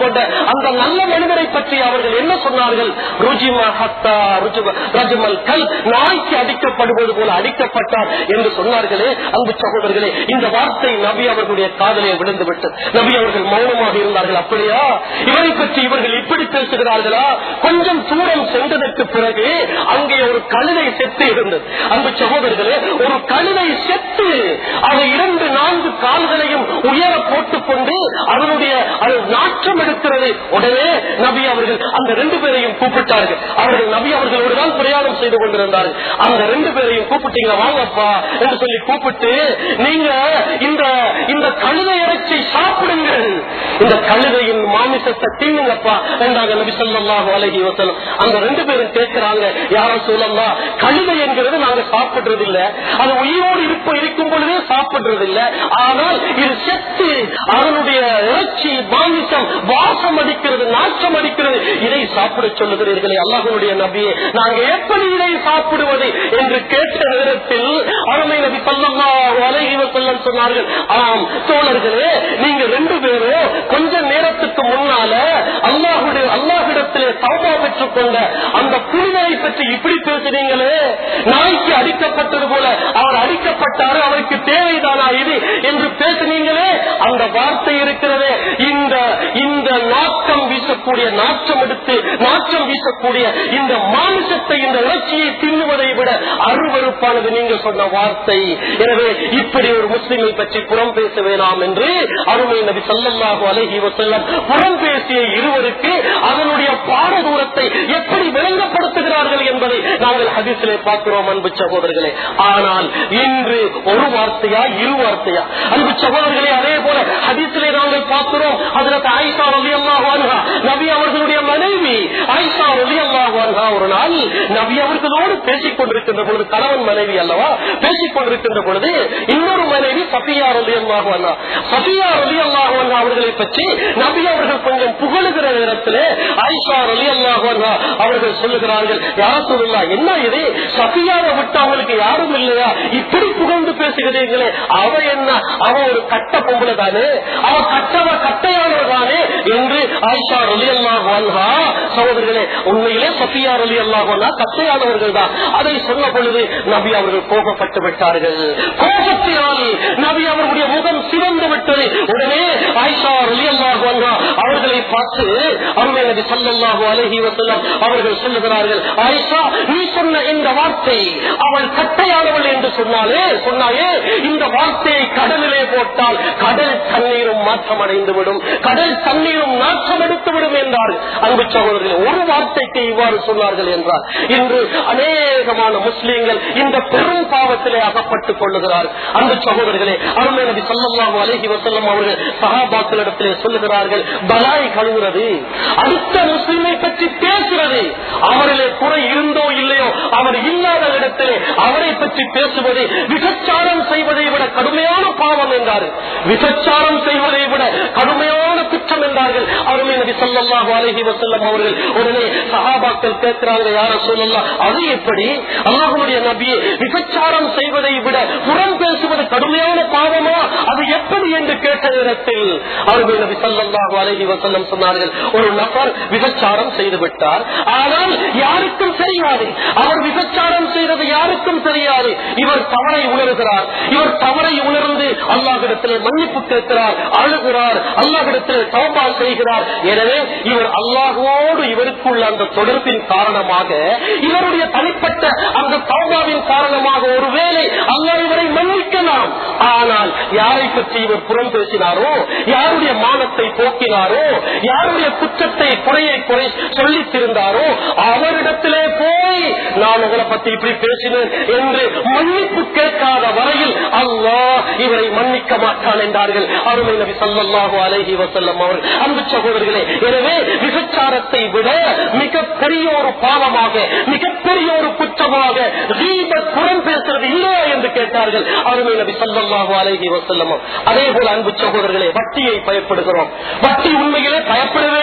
அந்த நல்ல மனிதரை பற்றி அவர்கள் என்ன சொன்னார்கள் ருஜிமா ஹத்தா ருஜும- ரஜுமல் கல் நாய்க்கு அடிக்கப்படுவது போல அடிக்கப்பட்டார் என்று சொன்னார்களே அன்பு சகோதரர்களே இந்த வார்த்தை நபி அவர்களுடைய காதலே விழுந்து விட்டது நபி அவர்கள் மௌனமாக இருந்தார்கள் அப்படியா இவரை பற்றி இவர்கள் இப்படி பேசுகிறார்களா கொஞ்சம் தூரம் சென்றதற்கு பிறகு அங்கே ஒரு கழுதை செத்து இருந்தது அன்பு சகோதரர்களே ஒரு கழுதை செத்து அது இரண்டு நான்கு கால்களையும் உயர போட்டுக்கொண்டு அதனுடைய அது நாற்றம் எடுக்கிறது உடனே நபி அவர்கள் அந்த ரெண்டு பேரையும் கூப்பிட்டார்கள் அவர்கள் நபி அவர்களோடு தான் பிரயாணம் செய்து கொண்டிருந்தார்கள் அந்த ரெண்டு பேரையும் கூப்பிட்டீங்க வாங்கப்பா என்று சொல்லி கூப்பிட்டு நீங்க இந்த இந்த கழுதை இறைச்சி சாப்பிடுங்கள் இந்த கழுதையின் மாமிசத்தை தீங்குங்கப்பா என்றாங்க நபி சொல்லாஹு அலஹி வசலம் அந்த ரெண்டு பேரும் கேட்கிறாங்க யாரும் சொல்லலாம் கழுதை என்கிறது நாங்க சாப்பிடுறது இல்ல அது உயிரோடு இருப்ப இருக்கும் பொழுதே சாப்பிடுறது இல்ல ஆனால் இது செத்து அதனுடைய இறைச்சி மாமிசம் வாசம் அடிக்கிறது நாற்றம் அடிக்கிறது இதை சாப்பிட சொல்லுகிறீர்களே அல்லாஹனுடைய நபியே நாங்க எப்படி இதை சாப்பிடுவது என்று கேட்ட நேரத்தில் அருமை நபி சொல்லல்லாஹு அலைஹி வஸல்லம் சொன்னார்கள் ஆம் தோழர்களே நீங்க ரெண்டு பேரும் கொஞ்ச நேரத்துக்கு முன்னால அல்லாஹுடைய அல்லாஹிடத்திலே சௌபா பெற்றுக் கொண்ட அந்த புனிதரை பற்றி இப்படி பேசுறீங்களே நாய்க்கு அடிக்கப்பட்டது போல அவர் அடிக்கப்பட்டாரு அவருக்கு தேவைதானா இது என்று பேசுனீங்களே அந்த வார்த்தை இருக்கிறதே இந்த இந்த நாட்டம் வீசக்கூடிய நாற்றம் எடுத்து நாற்றம் வீசக்கூடிய இந்த மாமிசத்தை இந்த இறைச்சியை தின்னுவதை விட அருவருப்பானது நீங்க சொன்ன வார்த்தை எனவே இப்படி ஒரு முஸ்லிமை பற்றி புறம் பேச வேணாம் என்று அருமை நபி சல்லல்லாஹு அலைஹி வஸல்லம் புறம் பேசிய இருவருக்கு அதனுடைய பாரதூரத்தை எப்படி விளங்கப்படுத்துகிறார்கள் என்பதை நாங்கள் ஹதீஸிலே பார்க்கிறோம் அன்பு சகோதரர்களே ஆனால் இன்று ஒரு வார்த்தையா இரு வார்த்தையா அன்பு சகோதரர்களே அதே போல ஹதீஸிலே நாங்கள் பார்க்கிறோம் அதில் ஆயிஷா ரலி அல்லாஹ் நபி அவர்களுடைய மனைவி ஆயிஷா ரலி அல்லாஹ் ஒரு நாள் நபி அவர்களோடு பேசிக் கொண்டிருக்கின்ற பொழுது கணவன் மனைவி அல்லவா பேசிக் கொண்டிருக்கின்ற பொழுது இன்னொரு மனைவி சஃபியா ரலி அல்லாஹ் சஃபியா ரலி அல்லாஹ் அவர்களை பற்றி நபி அவர்கள் கொஞ்சம் புகழுகிற நேரத்திலே ஆயிஷா ரலி அல்லாஹ் அவர்கள் சொல்லுகிறார்கள் யார் சொல்லலாம் என்ன இது சஃபியாவை விட்டு அவங்களுக்கு யாரும் இல்லையா இப்படி புகழ்ந்து பேசுகிறீர்களே அவ என்ன அவ ஒரு கட்ட பொம்பளை தானே அவ கட்டவ கட்டையானவ தானே என்று ஆயிஷா ரலி அல்லாஹ் சகோதரர்களே உண்மையிலே சஃபியா ரலி அல்லாஹ் கட்டையானவர்கள் தான் அதை சொன்ன பொழுது நபி அவர்கள் கோபப்பட்டு விட்டார்கள் கோபத்தினால் நபி அவர்களுடைய முகம் சிவந்து விட்டது உடனே ஆயிஷா ரலி அல்லாஹ் அவர்களை பார்த்து அருமை நபி சல்லல்லாஹு அலைஹி வஸல்லம் அவர்கள் சொல்லுகிறார்கள் ஆயிஷா நீ சொன்ன இந்த வார்த்தை அவள் கட்டையானவள் என்று சொன்னாலே சொன்னாயே இந்த வார்த்தையை கடலிலே போட்டால் கடல் தண்ணீரும் மாற்றம் அடைந்து விடும் கடல் தண்ணீரும் நாற்றம் எடுத்து விடும் என்றார் அன்பு சகோதரர்களே ஒரு வார்த்தைக்கு இவ்வாறு சொன்னார்கள் என்றார் இன்று அநேகமான முஸ்லீம்கள் இந்த பெரும் பாவத்திலே அகப்பட்டுக் கொள்ளுகிறார் அன்பு சகோதரர்களே அருமை நபி சொல்லலாம் அலஹி வசல்லம் அவர்கள் சகாபாக்களிடத்திலே சொல்லுகிறார்கள் பலாய் கழுவுறது அடுத்த முஸ்லிமை பற்றி பேசுறது அவரிலே குறை இருந்தோ இல்லையோ அவர் இல்லாத இடத்திலே அவரை பற்றி பேசுவது விபச்சாரம் செய்வதை விட கடுமையான பாவம் என்றார் விபச்சாரம் செய்வதை விட கடுமையான குற்றம் என்றார்கள் அருமை நபி சொல்லல்லாஹு அலைஹி வஸல்லம் அவர்கள் உடனே சஹாபாக்கள் கேட்கிறாங்க யார சொல்லலாம் அது எப்படி அல்லாஹுடைய நபியை விபச்சாரம் செய்வதை விட புறம் பேசுவது கடுமையான பாவமா அது எப்படி என்று கேட்ட நேரத்தில் அருமை நபி சொல்லல்லாஹு அலைஹி வஸல்லம் சொன்னார்கள் ஒரு நபர் விபச்சாரம் செய்து விட்டார் ஆனால் யாருக்கும் தெரியாது அவர் விபச்சாரம் செய்தது யாருக்கும் தெரியாது இவர் தவறை உணர்கிறார் இவர் தவறை உணர்ந்து அல்லாஹிடத்தில் மன்னிப்பு கேட்கிறார் அழுகிறார் அல்லாஹிடத்தில் தௌபா செய்கிறார் எனவே இவர் அல்லாஹோடு இவருக்குள்ள அந்த தொடர்பின் காரணமாக இவருடைய தனிப்பட்ட அந்த தௌபாவின் காரணமாக ஒருவேளை அல்லாஹ் இவரை மன்னிக்கலாம் ஆனால் யாரை பற்றி இவர் புறம் பேசினாரோ யாருடைய மானத்தை போக்கினாரோ யாருடைய குற்றத்தை குறையை குறை சொல்லித் திருந்தாரோ அவரிடத்திலே போய் நான் உங்களை பத்தி இப்படி பேசினேன் என்று மன்னிப்பு கேட்காத வரையில் அல்லாஹ் இவரை மன்னிக்க மாட்டான் என்றார்கள் அருமை நபி சல்லாஹு அலைஹி வசல்லம் அவர்கள் அன்பு சகோதரர்களே எனவே விபச்சாரத்தை விட மிகப்பெரிய ஒரு பாவமாக மிகப்பெரிய ஒரு குற்றமாக தீபத் புறம் பேசுறது இல்லையா என்று கேட்டார்கள் அருமை நபி சல்லாஹு அலைஹி வசல்லம் அதே போல அன்பு சகோதரர்களே வட்டியை பயப்படுகிறோம் வட்டி உண்மையிலே பயப்பட வேண்டிய ஒரு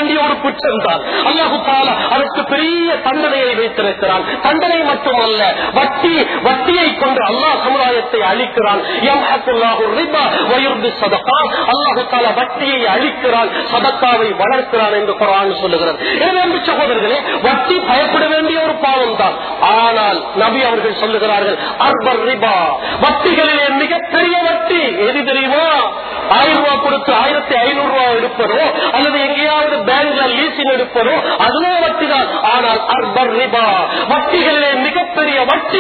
குற்றம் தான் அல்லாஹு தாலா அதற்கு பெரிய தண்டனையை வைத்திருக்கிறான் தண்டனை மட்டுமல்ல வட்டி வட்டியை கொண்டு அல்லாஹ் சமுதாயத்தை அழிக்கிறான் யம்ஹக்குல்லாஹு ரிபா வயுர்பி சதகா அல்லாஹு தாலா வட்டியை அழிக்கிறான் சதக்காவை வளர்க்கிறான் என்று குரான் சொல்லுகிறது எனவே அன்பு சகோதரர்களே வட்டி பயப்பட வேண்டிய ஒரு பாவம் தான் ஆனால் நபி அவர்கள் சொல்லுகிறார்கள் அர்பர் ரிபா வட்டிகளிலே மிகப்பெரிய வட்டி எது தெரியுமா ஆயிரம் ரூபாய் கொடுத்து ஆயிரத்தி ஐநூறு ரூபாய் எடுப்பதோ அல்லது எங்கேயாவது பேங்க்ல லீசிங் எடுப்பதோ அதுவே வட்டி தான் ஆனால் அர்பர் ரிபா வட்டிகளிலே மிகப்பெரிய வட்டி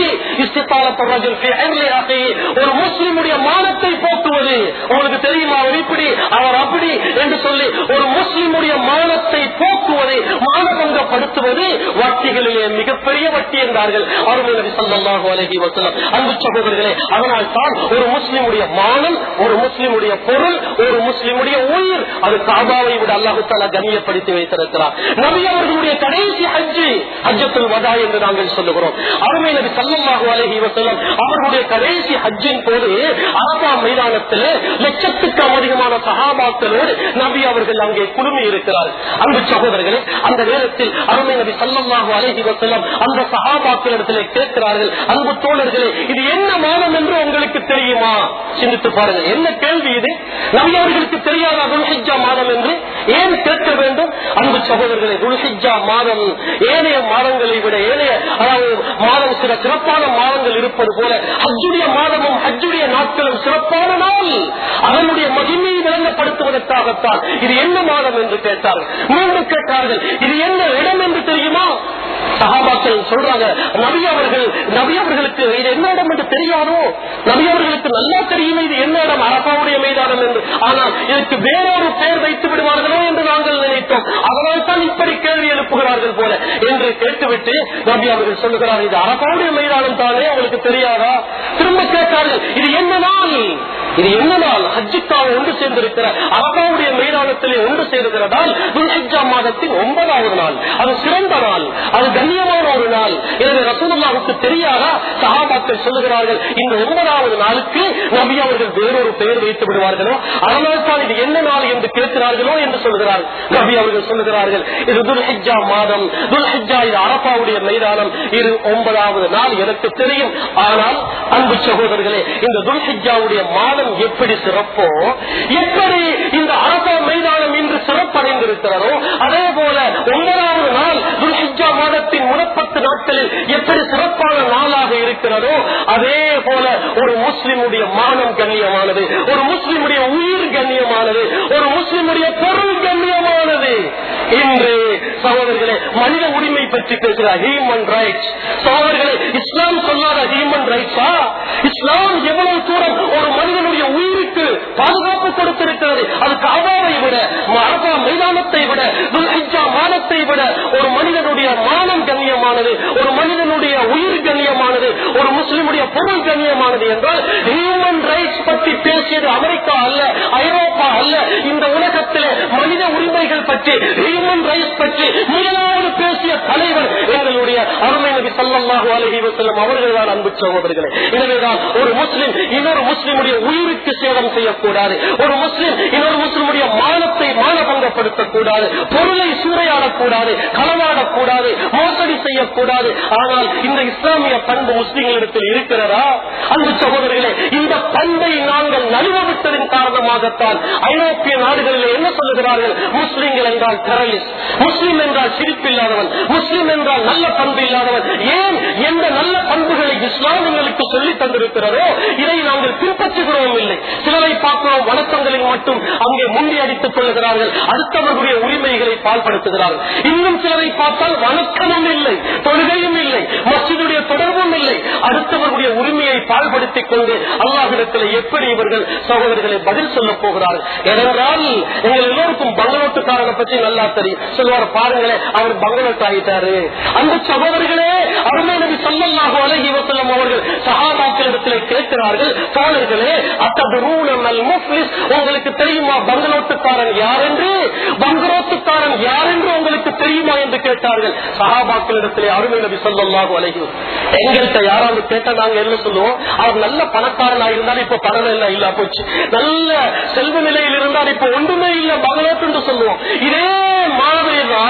இஸ்தித்தாலத்தை ஒரு முஸ்லிமுடைய மானத்தை போக்குவது உங்களுக்கு தெரியுமா அவர் இப்படி அவர் அப்படி என்று சொல்லி ஒரு முஸ்லிமுடைய மானத்தை போக்குவது மானபங்கப்படுத்துவது வட்டிகளிலே மிகப்பெரிய வட்டி என்றார்கள் அருமை சல்லாஹு அலஹி வசலம் அன்பு சகோதரர்களே அதனால் தான் ஒரு முஸ்லிமுடைய மானம் ஒரு முஸ்லிமுடைய பொருள் ஒரு முஸ்லிமுடைய உயிர் அது காபாவை விட அல்லாஹு தாலா கண்ணியப்படுத்தி வைத்திருக்கிறார் நபி அவர்களுடைய கடைசி ஹஜ்ஜி ஹஜ்ஜத்துல் வதா என்று நாங்கள் சொல்லுகிறோம் அருமை நபி சல்லாஹு அலஹி வசலம் அவர்களுடைய கடைசி ஹஜ்ஜின் போது அரபா மைதானத்தில் லட்சத்துக்கும் அதிகமான சகாபாக்களோடு நபி அவர்கள் அங்கே குழுமி இருக்கிறார் அன்பு சகோதரர்களே அந்த நேரத்தில் அருமை நபி சல்லாஹு அலஹி வசலம் அந்த சகாபாக்களிடத்திலே கேட்கிறார்கள் அன்பு தோழர்களே இது என்ன மாதம் என்று உங்களுக்கு தெரியுமா சிந்தித்து பாருங்கள் என்ன கேள்வி இது நபி அவர்களுக்கு தெரியாத துல்ஹிஜா மாதம் என்று ஏன் கேட்க வேண்டும் அன்பு சகோதரர்களே துல்ஹிஜா மாதம் ஏனைய மாதங்களை விட ஏனைய அதாவது மாதம் சில சிறப்பான மாதங்கள் இருப்பது போல ஹஜ்ஜுடைய மாதமும் ஹஜ்ஜுடைய நாட்களும் சிறப்பான நாள் அதனுடைய மகிமையை விளங்கப்படுத்துவதற்காகத்தான் இது என்ன மாதம் என்று கேட்டார்கள் மீண்டும் கேட்டார்கள் இது என்ன இடம் என்று தெரியுமா சகாபாக்கள் சொல்றாங்க நபி அவர்கள் நபி அவர்களுக்கு இது என்ன இடம் என்று தெரியாதோ நபி அவர்களுக்கு நல்லா தெரியும் இது என்ன இடம் அரபாவுடைய மைதானம் என்று ஆனால் இதற்கு வேறொரு பெயர் வைத்து விடுவார்களோ என்று நாங்கள் நினைத்தோம் அதனால் தான் இப்படி கேள்வி எழுப்புகிறார்கள் போல என்று கேட்டுவிட்டு நபி அவர்கள் சொல்லுகிறார் இது அரபாவுடைய மைதானம் தானே உங்களுக்கு தெரியாதா திரும்ப கேட்டார்கள் இது என்ன நாள் இது என்ன நாள் ஹஜ்ஜுக்காக ஒன்று சேர்ந்திருக்கிற அரபாவுடைய மைதானத்திலே ஒன்று சேர்கிறதால் துல்ஹிஜா மாதத்தின் ஒன்பதாவது நாள் அது சிறந்த நாள் அது கண்ணியமான ஒரு நாள் எனவே ரசூலுல்லாவுக்கு தெரியாதா சஹாபாக்கள் சொல்லுகிறார்கள் இந்த ஒன்பதாவது நாளுக்கு நபி அவர்கள் வேறொரு பெயர் வைத்து விடுவார்களோ அதனால் தான் இது என்ன நாள் என்று கேட்கிறார்களோ என்று சொல்கிறார் நபி அவர்கள் சொல்லுகிறார்கள் இது துல்ஹிஜா மாதம் துல்ஹிஜா இது அரபாவுடைய மைதானம் இது ஒன்பதாவது நாள் எனக்கு தெரியும் ஆனால் அன்பு சகோதரர்களே இந்த துல்ஹிஜாவுடைய மாதம் எப்படி சிறப்போ எப்படி இந்த அரபா மைதானம் இன்று சிறப்படைந்திருக்கிறதோ அதே போல ஒன்பதாவது நாள் துல்ஹிஜா மாதத்தின் முப்பத்து நாட்களில் எப்படி சிறப்பான நாளாக இருக்கிறதோ அதே போல ஒரு முஸ்லிமுடைய மானம் கண்ணியமானது ஒரு முஸ்லிமுடைய உயிர் கண்ணியமானது ஒரு முஸ்லிமுடைய பொருள் கண்ணியமானது இன்று சகோதரர்களே மனித உரிமை பற்றி பேசுகிறார் ஹியூமன் ரைட்ஸ் சகோதரர்களே இஸ்லாம் சொல்லாத ஹியூமன் ரைட்ஸா இஸ்லாம் எவ்வளவு தூரம் ஒரு மனிதனுடைய உயிருக்கு பாதுகாப்பு கொடுத்திருக்கிறது அது காபாவை விட அரபா மைதானத்தை விட துல்ஹிஜா மாதத்தை விட ஒரு மனிதனுடைய மானம் கண்ணியமானது ஒரு மனிதனுடைய உயிர் கண்ணியமானது ஒரு முஸ்லிமுடைய பொருள் கண்ணியமானது என்றால் ஹியூமன் ரைட்ஸ் பற்றி பேசியது அமெரிக்கா அல்ல ஐரோப்பா அல்ல இந்த உலகத்திலே மனித உரிமைகள் பற்றி ஹியூமன் ரைட்ஸ் பற்றி முதலாவது பேசிய தலைவர் எங்களுடைய அருமை நபி சல்லாஹூ அலஹி வசல்லம் அவர்கள் தான் அன்பு சகோதரர்களே எனவேதான் ஒரு முஸ்லிம் இன்னொரு முஸ்லிமுடைய உயிருக்கு சேதம் செய்யக்கூடாது ஒரு முஸ்லிம் இன்னொரு முஸ்லிமுடைய மானத்தை மானபங்கப்படுத்தக்கூடாது பொருளை சூறையாடக்கூடாது களவாடக்கூடாது மோசடி செய்யக்கூடாது ஆனால் இந்த இஸ்லாமிய பண்பு முஸ்லிம்களிடத்தில் இருக்கிறதா அன்பு சகோதரர்களே இந்த பண்பை நாங்கள் நழுவ விட்டதின் காரணமாகத்தான் ஐரோப்பிய நாடுகளில் என்ன சொல்லுகிறார்கள் முஸ்லிம்கள் என்றால் டெரலிஸ்ட் முஸ்லிம் என்றால் சிரிப்பில்லாதவன் முஸ்லிம் என்றால் நல்ல பண்பு இல்லாதவன் ஏன் எந்த நல்ல பண்புகளை இஸ்லாம் எங்களுக்கு சொல்லி தந்திருக்கிறதோ இதை நாங்கள் பின்பற்றுகிறோம் இல்லை சிலரை பார்க்கிறோம் வணக்கங்களில் மட்டும் அங்கே முண்டி அடித்துக் கொள்ளுகிறார்கள் அடுத்தவர்களுடைய உரிமைகளை பால்படுத்துகிறார்கள் இன்னும் சிலரை பார்த்தால் வணக்கமும் இல்லை தொழுகையும் இல்லை மசிதுடைய தொடர்பும் இல்லை அடுத்தவர்களுடைய உரிமையை பால்படுத்திக் கொண்டு அல்லாஹிடத்தில் எப்படி இவர்கள் சகோதரர்களை பதில் சொல்ல போகிறார்கள் ஏனென்றால் எங்கள் எல்லோருக்கும் பங்களோட்டுக்காரனை பற்றி நல்லா தெரியும் சொல்லுவார் பாருங்களேன் அவர் பங்களோட்டு ஆகிட்டாரு அந்த சகோதரர்களே அருமை நபி சொல்லல்லாக அழகி வசல்லம் அவர்கள் சகாபாக்களிடத்தில் கேட்கிறார்கள் தோழர்களே அத்தபுரூனல் முஃப்லிஸ் உங்களுக்கு தெரியுமா பங்களோட்டுக்காரன் யார் என்று பங்களோட்டுக்காரன் யார் என்று உங்களுக்கு தெரியுமா என்று கேட்டார்கள் சகாபாக்களிடத்திலே அருமை நபி சொல்லல்லாக அழகி எங்கள்கிட்ட யாராவது கேட்டா நாங்க என்ன சொல்லுவோம் அவர் நல்ல பணக்காரனா இருந்தாலும் இப்ப பணம் எல்லாம் இல்ல போச்சு நல்ல செல்வ நிலையில் இருந்தால் இப்ப ஒன்றுமே இல்ல பங்களோட்டு என்று சொல்லுவோம் இதே மாதிரி தான்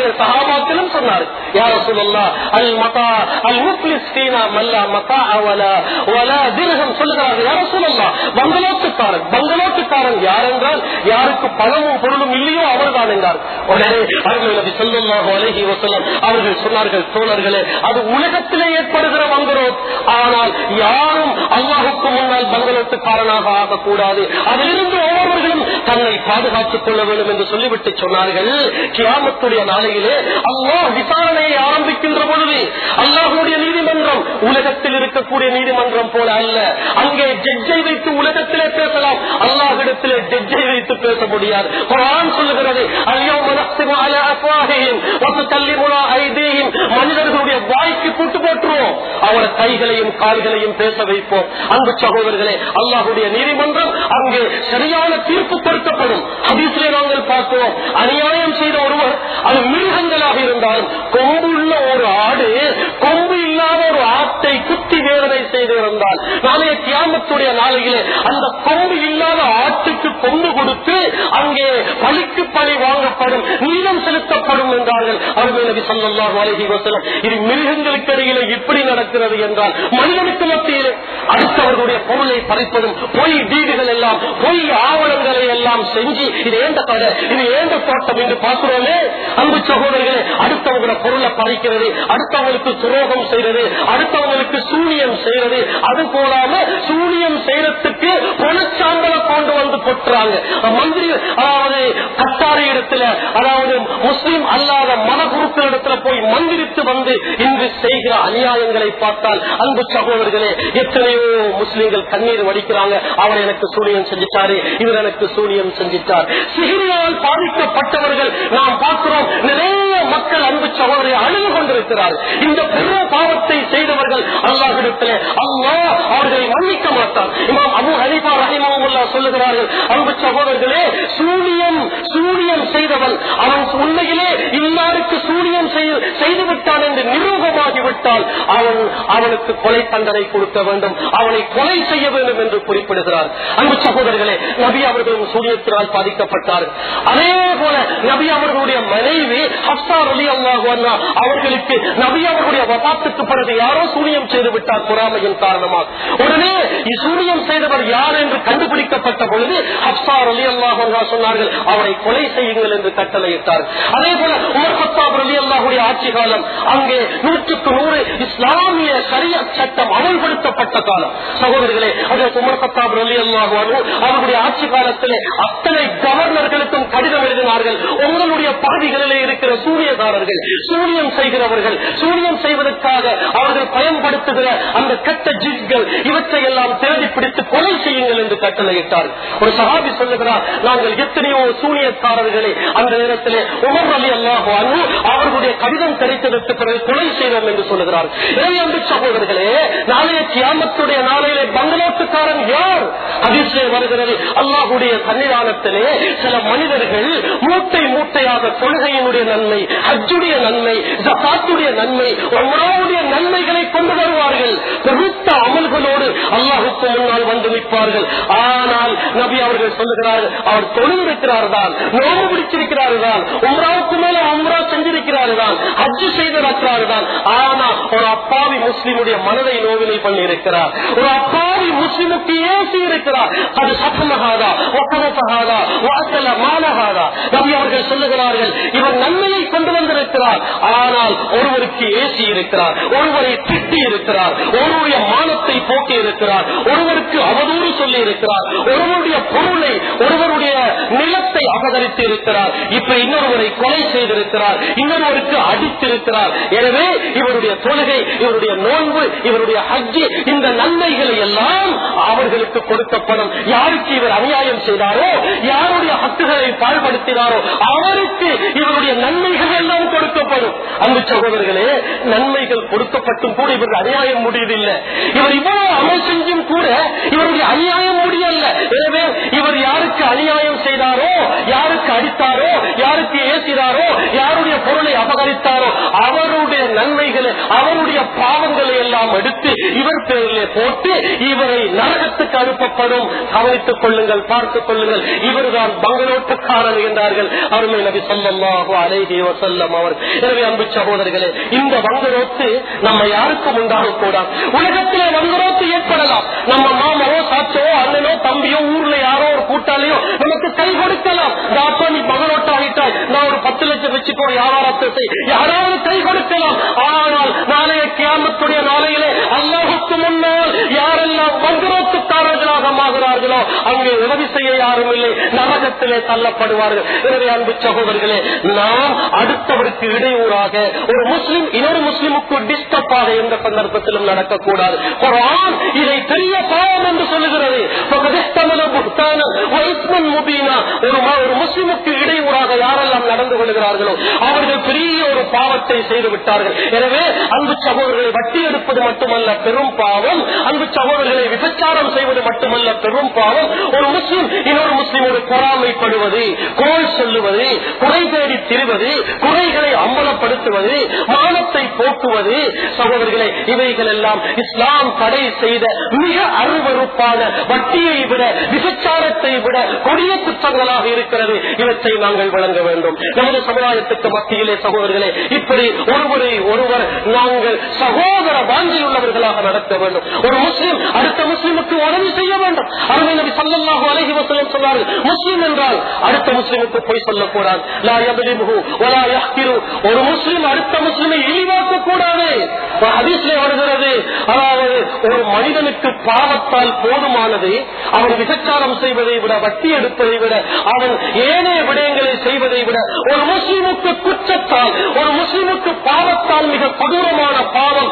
சகாபாக்களும் சொன்னார் யார சொல்லலாம் அல் மதா அல் முப்ளிஸ் ஃபீனா மல்லா மதா அவலா வலா திரகம் சொல்லுகிறார்கள் யார சொல்லலாம் பங்களோட்டுக்காரன் பங்களோட்டுக்காரன் யார் என்றால் யாருக்கு பணமும் பொருளும் இல்லையோ அவர்தான் என்றார் உடனே அவர்கள் நபி ஸல்லல்லாஹு அலைஹி வஸல்லம் அவர்கள் சொன்னார்கள் தோழர்களே அது உலகத்திலே ஏற்படுகிற பங்களோட் ஆனால் யாரும் அல்லாஹுக்கு முன்னால் பங்களோட்டுக்காரனாக ஆகக்கூடாது அதிலிருந்து ஒவ்வொருவர்களும் தன்னை பாதுகாத்துக் கொள்ள வேண்டும் என்று சொல்லிவிட்டு சொன்னார்கள் கியாமத்துடைய நாளையிலே அல்லாஹ் விசாரணையை ஆரம்பிக்கின்ற பொழுது அல்லாஹுடைய நீதிமன்றம் உலகத்தில் இருக்கக்கூடிய நீதிமன்றம் போல அல்ல அங்கே ஜட்ஜை வைத்து உலகத்திலே பேசலாம் அல்லாஹிடத்திலே ஜட்ஜை வைத்து பேச முடியாது குரான் சொல்லுகிறது ஐயோ மனசுமா அல அஸ்வாகையும் ஒத்து தள்ளிமுலா ஐதேயும் மனிதர்களுடைய வாய்க்கு கூட்டு போட்டுருவோம் அவர கைகளையும் கால்களையும் பேச வைப்போம் அன்பு சகோதரர்களே அல்லாஹுடைய நீதிமன்றம் அங்கே சரியான தீர்ப்பு கொடுக்கப்படும் ஹதீஸ்லே நாங்கள் பார்க்கிறோம் அநியாயம் செய்த ஒருவர் அது மிருகங்களாக இருந்தாலும் கொம்பு உள்ள ஒரு ஆடு கொம்பு இல்லாத ஒரு ஆட்டை குத்தி வேதனை செய்து இருந்தால் நாளைய கியாமத்துடைய நாளையிலே அந்த கொம்பு இல்லாத ஆட்டுக்கு கொம்பு கொடுத்து அங்கே பழிக்கு பழி வாங்கப்படும் நீளம் செலுத்தப்படும் என்றார்கள் அவர்கள் நபி ஸல்லல்லாஹு அலைஹி வஸல்லம் இது மிருகங்களுக்கு இடையிலே இப்படி நடக்கிறது என்றால் மனிதனுக்கு மத்தியிலே அடுத்தவர்களுடைய பொருளை பறிப்பதும் பொய் வீடுகள் எல்லாம் பொய் ஆவணங்களை எல்லாம் செஞ்சு இது ஏந்த கடை இது ஏந்த தோட்டம் என்று பார்க்கிறோமே அன்பு சகோதரர்களே அடுத்தவங்களோட பொருளை பறிக்கிறது அடுத்தவங்களுக்கு துரோகம் செய்யறது அடுத்தவங்களுக்கு சூனியம் செய்யறது அது போலாம சூனியம் செய்யறதுக்கு பணச்சாம்பலை கொண்டு வந்து கொட்டுறாங்க மந்திரி அதாவது கட்டாரி இடத்துல அதாவது முஸ்லிம் அல்லாத மனகுருக்கள் இடத்துல போய் மந்திரித்து வந்து இன்று செய்கிற அநியாயங்களை பார்த்தால் அன்பு சகோதரர்களே எத்தனையோ முஸ்லிம்கள் கண்ணீர் வடிக்கிறாங்க அவர் எனக்கு சூனியம் செஞ்சிட்டாரு இவர் எனக்கு சூனியம் செஞ்சிட்டார் சிகிரியால் பாதிக்கப்பட்டவர்கள் நாம் பார்க்கிறோம் நிறைய மக்கள் அன்பு சகோதரி அழுது கொண்டிருக்கிறார் இந்த பெரிய பாவத்தை செய்தவர்கள் அல்லாஹிடத்திலே அல்லாஹ் அவர்களை மன்னிக்க மாட்டார் இமாம் அபு ஹனீஃபா ரஹிமஹுல்லா சொல்லுகிறார்கள் அன்பு சகோதரர்களே சூனியம் சூனியம் செய்தவன் அவன் உண்மையிலே இன்னாருக்கு சூனியம் செய்து- செய்து விட்டான் என்று நிரூபமாகிவிட்டால் அவன் அவனுக்கு கொலை தண்டனை கொடுக்க வேண்டும் அவனை கொலை செய்ய வேண்டும் என்று குறிப்பிடுகிறார் அன்பு சகோதரர்களே நபி அவர்களும் சூரியத்தினால் பாதிக்கப்பட்டார் அதே போல நபி அவர்களுடைய மனைவி ஹப்சார் அலி அல்லாஹு அவர்களுக்கு நபி அவர்களுடைய வபாத்துக்கு பிறகு யாரோ சூனியம் செய்து விட்டார் பொறாமையின் காரணமாக உடனே சூனியம் செய்தவர் யார் என்று கண்டுபிடிக்கப்பட்ட பொழுது ஹப்சார் அலி அல்லாஹு சொன்னார்கள் அவரை கொலை செய்யுங்கள் என்று கட்டளையிட்டார் அதே போல உமர் ஹத்தாப் அலி அல்லாஹுடைய ஆட்சி காலம் அங்கே நூற்றுக்கு நூறு இஸ்லாமிய சரிய சட்டம் அமல்படுத்தப்பட்ட காலம் சகோதரர்களே அதற்கு உமர் ஹத்தாப் அலி அல்லாஹு அவருடைய ஆட்சி காலத்திலே அத்தனை கவர்னர்களுக்கும் கடிதம் எழுதினார்கள் உங்களுடைய பகுதிகளிலே இருக்கிற சூரியகாரர்கள் சூனியம் செய்கிறவர்கள் சூனியம் செய்வதற்காக அவர்கள் பயன்படுத்துகிற அந்த கட்ட ஜிட்கள் இவற்றை எல்லாம் தேடி பிடித்து கொலை செய்யுங்கள் என்று கட்டளையிட்டார் ஒரு சகாபி சொல்லுகிறார் நாங்கள் எத்தனையோ சூனியக்காரர்களை அந்த நேரத்திலே உமர் அலி அல்லாஹு அன்ஹு அவர்களுடைய கடிதம் கிடைத்ததற்கு பிறகு கொலை செய்தோம் என்று சொல்லுகிறார் எனவே அன்பு சகோதரர்களே நாளைய கியாமத்துடைய நாளையிலே பங்களோட்டுக்காரன் யார் அதிர்ஷ்டம் வருகிறது அல்லாஹுடைய சன்னிதானத்திலே சில மனிதர்கள் மூட்டை மூட்டையாக கொள்கையினுடைய நன்மை ஹஜ்ஜுடைய நன்மை ஜகாத்துடைய நன்மை உம்ராவுடைய நன்மைகளை கொண்டு வருவார்கள் பெருத்த அமல்களோடு அல்லாஹுக்கு முன்னால் வந்து நிற்பார்கள் ஆனால் நபி அவர்கள் சொல்லுகிறார்கள் அவர் தொழிலிருக்கிறார் தான் நோம்பு பிடிச்சிருக்கிறார் தான் உம்ராவுக்கு மேல உம்ரா செஞ்சிருக்கிறார் தான் ஹஜ்ஜு செய்திருக்கிறார் தான் ஆனா ஒரு அப்பாவி முஸ்லிமுடைய மனதை நோவினை பண்ணி இருக்கிறார் ஒரு அப்பாவி முஸ்லிமுக்கு ஏசி இருக்கிறார் அது சத்தமகாதா ஒப்பதத்தகாதா வாசல மாலகாதா நபி அவர்கள் சொல்லுகிறார்கள் இவர் நன்மையை கொண்டு வந்திருக்கிறார் ஆனால் ஒருவருக்கு ஏசி இருக்கிறார் ஒருவரை திட்டி இருக்கிறார் ஒருவருடைய மானத்தை போக்கி இருக்கிறார் ஒருவருக்கு அவதூறு சொல்லி இருக்கிறார் ஒருவருடைய பொருளை ஒருவருடைய நிலத்தை அபகரித்து இருக்கிறார் இப்ப இன்னொருவரை கொலை செய்திருக்கிறார் இன்னொருவருக்கு அடித்திருக்கிறார் எனவே இவருடைய தொழுகை இவருடைய நோன்பு இவருடைய ஹஜ்ஜி இந்த நன்மைகளை எல்லாம் அவர்களுக்கு கொடுக்கப்படும் யாருக்கு இவர் அநியாயம் செய்தாரோ யாருடைய ஹக்குகளை பாழ்படுத்தினாரோ அவருக்கு இவருடைய நன்மைகள் எல்லாம் கொடுக்கப்படும் அன்பு சகோதரர்களே நன்மைகள் கொடுக்கப்பட்டும் கூட இவருக்கு அநியாயம் முடியவில்லை இவர் இவ்வளவு அமல் செஞ்சும் கூட இவருடைய அநியாயம் முடியல எனவே இவர் யாருக்கு அநியாயம் செய்தாரோ யாருக்கு அடித்தாரோ யாருக்கு ஏசினாரோ யாருடைய பொருளை அபகரித்தாரோ அவருடைய நன்மைகளை அவருடைய பாவங்களை எல்லாம் எடுத்து இவர் பேரிலே போட்டு இவரை நரகத்துக்கு அனுப்பப்படும் கவனித்துக் கொள்ளுங்கள் பார்த்துக் கொள்ளுங்கள் இவர்தான் பங்களோட்டக்காரர் என்றார்கள் அருமை நபி சொல்லல்லாஹு அலைஹி வசல்லம் அவர் எனவே அன்பு சகோதரர்களே இந்த வங்குரோத்து நம்ம யாருக்கும் உண்டாக கூடாது உலகத்திலே வங்குரோத்து ஏற்படலாம் நம்ம மாமனோ சாச்சோ அண்ணனோ தம்பியோ ஊர்ல யாரோ ஒரு கூட்டாளியோ நமக்கு கை கொடுக்கலாம் தாத்தா நீ மகளோட்ட ஆகிட்டாய் நான் ஒரு பத்து லட்சம் வச்சுக்கோ வியாபாரத்தை செய் யாராவது கை கொடுக்கலாம் ஆனால் நாளைய கியாமத்துடைய நாளையிலே அல்லாஹுக்கு முன்னால் யாரெல்லாம் வங்குரோத்துக்காரர்களாக மாறுகிறார்களோ அங்கே உதவி செய்ய யாரும் இல்லை நரகத்திலே தள்ளப்படுவார்கள் எனவே அன்பு சகோதரர்களே நாம் அடுத்தவருக்கு இடையூறாக ஒரு முஸ்லிம் இன்னொரு முஸ்லிமுக்கு டிஸ்டர்பாக எந்த சந்தர்ப்பத்திலும் நடக்கக்கூடாது குர்ஆன் இதை பெரிய பாவம் என்று சொல்லுகிறது فقد احتمل بهتانا وإثما مبينا. ஒரு ம- ஒரு முஸ்லிமுக்கு இடையூறாக யாரெல்லாம் நடந்து கொள்கிறார்களோ அவர்கள் பெரிய ஒரு பாவத்தை செய்து விட்டார்கள் எனவே அன்பு சகோதரர்களை வட்டி எடுப்பது மட்டுமல்ல பெரும் பாவம் அன்பு சகோதரர்களை விபச்சாரம் செய்வது மட்டுமல்ல பெரும் பாவம் ஒரு முஸ்லிம் இன்னொரு முஸ்லிமோடு பொறாமைப்படுவது கோல் சொல்லுவது குறை தேடி திரிவது குறைகளை அம்பலப்படுத்துவது மானத்தை போக்குவது சகோதரர்களே இவைகள் எல்லாம் இஸ்லாம் தடை செய்த மிக அருவறுப்பான வட்டியை விட விபச்சாரத்தை விட கொடிய குற்றங்களாக இருக்கிறது இவற்றை நாங்கள் வழங்க வேண்டும் நமது சமுதாயத்துக்கு மத்தியிலே சகோதரர்களே இப்படி ஒருவரை ஒருவர் நாங்கள் சகோதர வாங்கி உள்ளவர்களாக நடத்த வேண்டும் ஒரு முஸ்லிம் அடுத்த முஸ்லிமுக்கு உதவி செய்ய வேண்டும் அருமை நபி ஸல்லல்லாஹு அலைஹி வஸல்லம் சொன்னார்கள் முஸ்லிம் என்றால் அடுத்த முஸ்லிமுக்கு போய் சொல்லக்கூடாது லா யப்லிமுஹு வலா யஹ்கிரு ஒரு முஸ்லிம் அடுத்த முஸ்லிமை இழிவாக்க கூடாது ஒரு ஹதீஸ்ல வருகிறது அதாவது ஒரு மனிதனுக்கு பாவத்தால் போதுமானது அவன் விபச்சாரம் செய்வதை விட வட்டி எடுப்பதை விட அவன் ஏனைய விடயங்களை செய்வதை விட ஒரு முஸ்லிமுக்கு குற்றத்தால் ஒரு முஸ்லிமுக்கு பாவத்தால் மிக கொடூரமான பாவம்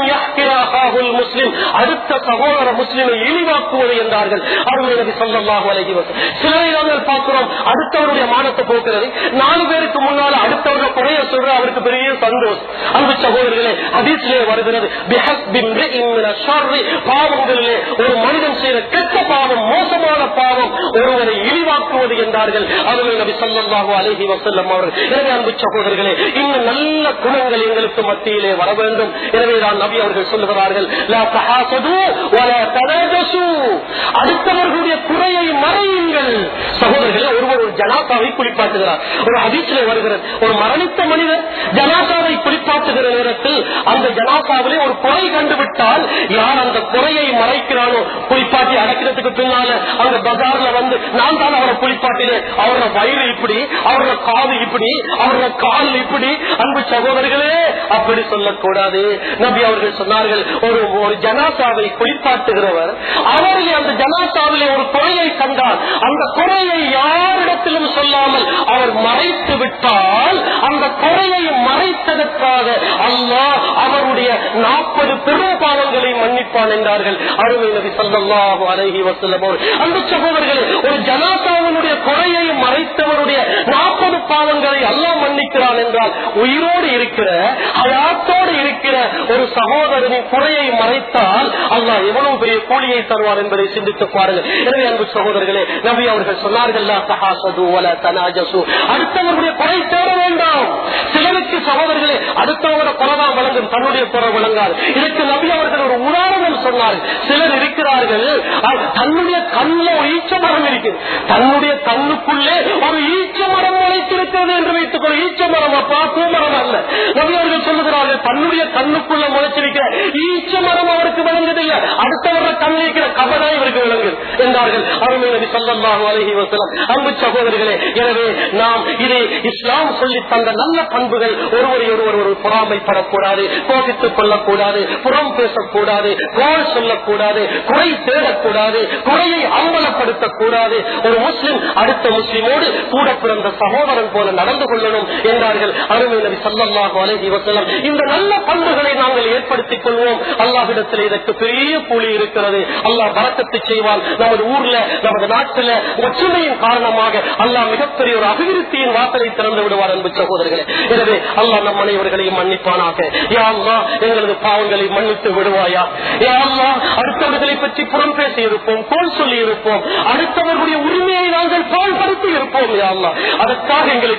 ஐயாஹுல் முஸ்லிம் அடுத்த சகோதர முஸ்லிமை இழிவாக்குவது என்றார்கள் அருமை நபி ஸல்லல்லாஹு அலைஹி வஸல்லம் சிலரை நாங்கள் பார்க்கிறோம் அடுத்தவருடைய மானத்தை போக்குறது நாலு பேருக்கு முன்னால அடுத்தவருடைய குறைய சொல்ற அவருக்கு பெரிய சந்தோஷம் அன்பு சகோதரர்களே ஹதீஸ்லே வருகிறது பிஹஸ்பி இம்ரிஇன் மின ஷர்ரி பாவங்களிலே ஒரு மனிதன் செய்த கெட்ட பாவம் மோசமான பாவம் ஒருவரை இழிவாக்குவது என்றார்கள் அருமை நபி ஸல்லல்லாஹு அலைஹி வஸல்லம் அவர்கள் எனவே அன்பு சகோதரர்களே இன்னும் நல்ல குணங்கள் எங்களுக்கு மத்தியிலே வர வேண்டும் எனவே தான் நபி அவர்கள் சொல்லுகிறார்கள் லா தஹாசது வலா தனாஜசு அடுத்தவர்களுடைய குறையை மறையுங்கள் சகோதரர்களே ஒருவர் ஒரு ஜனாசாவை குளிப்பாட்டுகிறார் ஒரு ஹதீஸிலே வருகிறது ஒரு மரணித்த மனிதர் ஜனாசாவை குளிப்பாட்டுகிற நேரத்தில் அந்த ஜனாசாவிலே ஒரு குறை கண்டுவிட்டால் யார் அந்த குறையை மறைக்கிறானோ குளிப்பாட்டி அடைக்கிறதுக்கு பின்னால அந்த பஜார்ல வந்து நான் தான் அவரை குளிப்பாட்டினேன் அவரோட வயிறு இப்படி அவரோட காது இப்படி அவரோட கால் இப்படி அன்பு சகோதரர்களே அப்படி சொல்லக்கூடாது நபி அவர்கள் சொன்னார்கள் ஒரு ஒரு ஜனாசாவை குளிப்பாட்டுகிறவர் அவரில் அந்த ஜனாசாவிலே ஒரு குறையை கண்டால் அந்த குறையை யாரிடத்திலும் சொல்லாமல் அவர் மறைத்து விட்டால் அந்த குறையை மறைத்ததற்காக அல்லாஹ் அவருடைய நாற்பது பெரும் பாவங்களை மன்னிப்பான் என்றார்கள் அருமை நபி ஸல்லல்லாஹு அலைஹி வஸல்லம் அவர்கள் அந்த சகோதரர்களே ஒரு ஜனாசாவினுடைய குறையை மறைத்தவருடைய நாற்பது பாவங்களை அல்லாஹ் மன்னிக்கிறான் என்றால் உயிரோடு இருக்கிற ஹயாத்தோடு இருக்கிற ஒரு சகோதரனின் குறையை மறைத்தால் அல்லாஹ் எவ்வளவு பெரிய கூலியை தருவார் என்பதை சிந்தித்து பாருங்கள் எனவே அன்பு சகோதரர்களே நபி அவர்கள் சொன்னார்கள் "லா தஹாசது வலா தனாஜசு." அடுத்தவர்களுடைய குறை தேட வேண்டாம் சிலருக்கு சகோதரர்களே அடுத்தவங்களோட குறைதான் வழங்கும் தன்னுடைய குறை வழங்காது இதற்கு நபி அவர்கள் ஒரு உதாரணம் சொன்னார் சிலர் இருக்கிறார்கள் அ- தன்னுடைய கண்ணுல ஒரு ஈச்ச மரம் இருக்கு தன்னுடைய கண்ணுக்குள்ளே ஒரு ஈச்ச மரம் முளைத்திருக்கிறது என்று வைத்துக் கொள்ள ஈச்ச மரம் அப்பா பூமரம் அல்ல நபி அவர்கள் சொல்லுகிறார்கள் தன்னுடைய கண்ணுக்குள்ள முளைச்சிருக்கிற ஈச்ச மரம் அவருக்கு விளங்குதில்லை அடுத்தவர கண் இருக்கிற கபதான் இவருக்கு விளங்குது என்றார்கள் அருமை நபி ஸல்லல்லாஹு அலைஹி வஸல்லம் அன்பு சகோதரர்களே எனவே நாம் இது இஸ்லாம் சொல்லி தந்த நல்ல பண்புகள் ஒருவரை ஒருவர் ஒரு பொறாமைப்படக்கூடாது கோபித்துக் கொள்ளக்கூடாது புறம் பேசக்கூடாது கோல் சொல்லக்கூடாது குறை தேடக்கூடாது குறையை அம்பலப்படுத்தக்கூடாது ஒரு முஸ்லிம் அடுத்த முஸ்லிமோடு கூட பிறந்த சகோதரன் போல நடந்து கொள்ளணும் என்றார்கள் அருமை நபி ஸல்லல்லாஹு அலைஹி வஸல்லம் இந்த நல்ல பண்புகளை நாங்கள் ஏற்படுத்திக் கொள்வோம் அல்லாஹ்விடத்தில் இதற்கு பெரிய கூலி இருக்கிறது அல்லாஹ் பறக்கத்து செய்வான் நமது ஊர்ல நமது நாட்டில ஒற்றுமையின் காரணமாக அல்லாஹ் மிகப்பெரிய ஒரு அபிவிருத்தியின் வாசலை திறந்து விடுவார் அன்பு சகோதரர்களே எனவே அல்லாஹ் நம் அனைவர்களையும் மன்னிப்பானாக யா அல்லாஹ் எங்களது பாவங்களை மன்னித்து விடுவாயா யா அல்லாஹ் அடுத்தவர்களை பற்றி புறம் பேசி இருப்போம் கோல் சொல்லி இருப்போம் அடுத்தவர்களுடைய உரிமையை நாங்கள் பால்படுத்தி இருப்போம் யா அல்லாஹ் அதற்காக எங்களை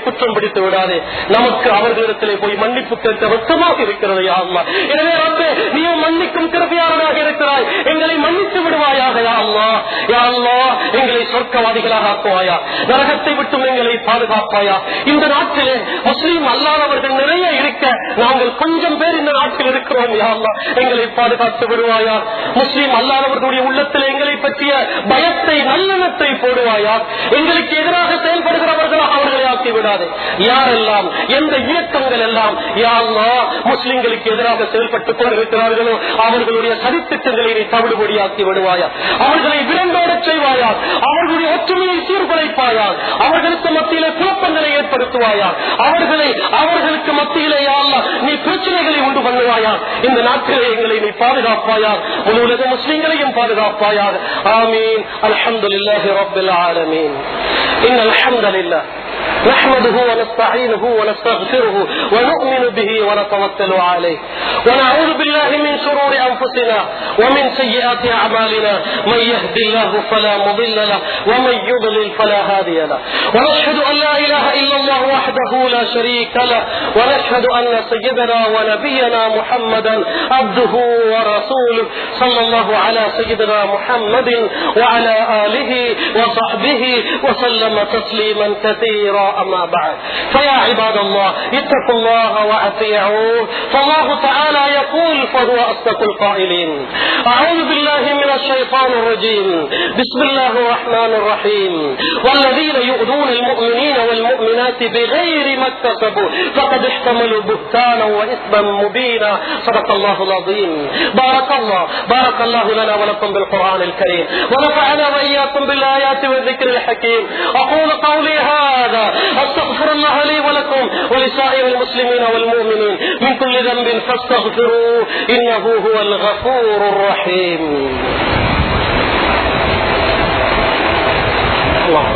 குற்றம் பிடித்து விடாதே நமக்கு அவர்களிடத்திலே போய் மன்னிப்பு கேட்க வெட்கமாக இருக்கிறது யா அல்லாஹ் எனவே ரப்பே நீ மன்னிக்கும் கிருபையாளராக இருக்கிறாய் எங்களை மன்னித்து விடுவாயாக யா அல்லாஹ் யா அல்லாஹ் எங்களை சொர்க்கவாதிகளாக ஆக்குவாயா நரகத்தை விட்டும் எங்களை பாதுகாப்பாயா இந்த நாட்டிலே முஸ்லீம் அல்லாதவர்கள் நிறைய இருக்க நாங்கள் கொஞ்சம் பேர் இந்த நாட்டில் இருக்கிறோம் யா அல்லாஹ் எங்களை பாதுகாத்து விடுவாயா முஸ்லீம் அல்லாதவர்களுடைய உள்ளத்தில் எங்களை பற்றிய பயத்தை நல்லெண்ணத்தை போடுவாயா எங்களுக்கு எதிராக செயல்படுகிறவர்களாக அவர்களை ஆக்கி விடாதே யாரெல்லாம் எந்த இயக்கங்கள் எல்லாம் யாருமா முஸ்லிம்களுக்கு எதிராக செயல்பட்டுக் கொண்டிருக்கிறார்களோ அவர்களுடைய சதித்திட்டங்களை நீ தவிடுபடியாக்கி விடுவாயா அவர்களை விரண்டோடச் செய்வாயா அவர்களுடைய ஒற்றுமையை சீர்குலைப்பாயா அவர்களுக்கு மத்தியிலே குழப்பங்களை ஏற்படுத்துவாயா அவர்களை அவர்களுக்கு மத்தியிலே யாழ்லா நீ பிரச்சனைகளை உண்டு பண்ணுவாயா இந்த நாட்களை எங்களை நீ பாதுகாப்பாயா முழு உலக முஸ்லிம்களையும் பாதுகாப்பாயா ஆமீன் அல்ஹம்துலில்லாஹி ரப்பில் ஆலமீன் إن الحمد لله نحمده ونستعينه ونستغفره ونؤمن به ونتوكل عليه ونعوذ بالله من شرور أنفسنا ومن سيئات أعمالنا من يهد الله فلا مضل له ومن يضلل فلا هادي له ونشهد أن لا إله إلا الله وحده لا شريك له ونشهد أن سيدنا ونبينا محمدا عبده ورسوله صلى الله على سيدنا محمد وعلى آله وصحبه وسلم تسليما كثيرا أما بعد فيا عباد الله اتقوا الله وأطيعوه فالله تعالى يقول فهو أصدق القائلين أعوذ بالله من الشيطان الرجيم بسم الله الرحمن الرحيم والذين يؤذون المؤمنين والمؤمنات بغير ما اكتسبوا فقد احتملوا بهتانا وإثما مبينا صدق الله العظيم بارك الله بارك الله لنا ولكم بالقرآن الكريم ونفعنا وإياكم بالآيات والذكر الحكيم أقول قولي هذا أستغفر الله لي ولكم ولسائر المسلمين والمؤمنين من كل ذنب فاستغفروه إنه هو الغفور الرحيم الله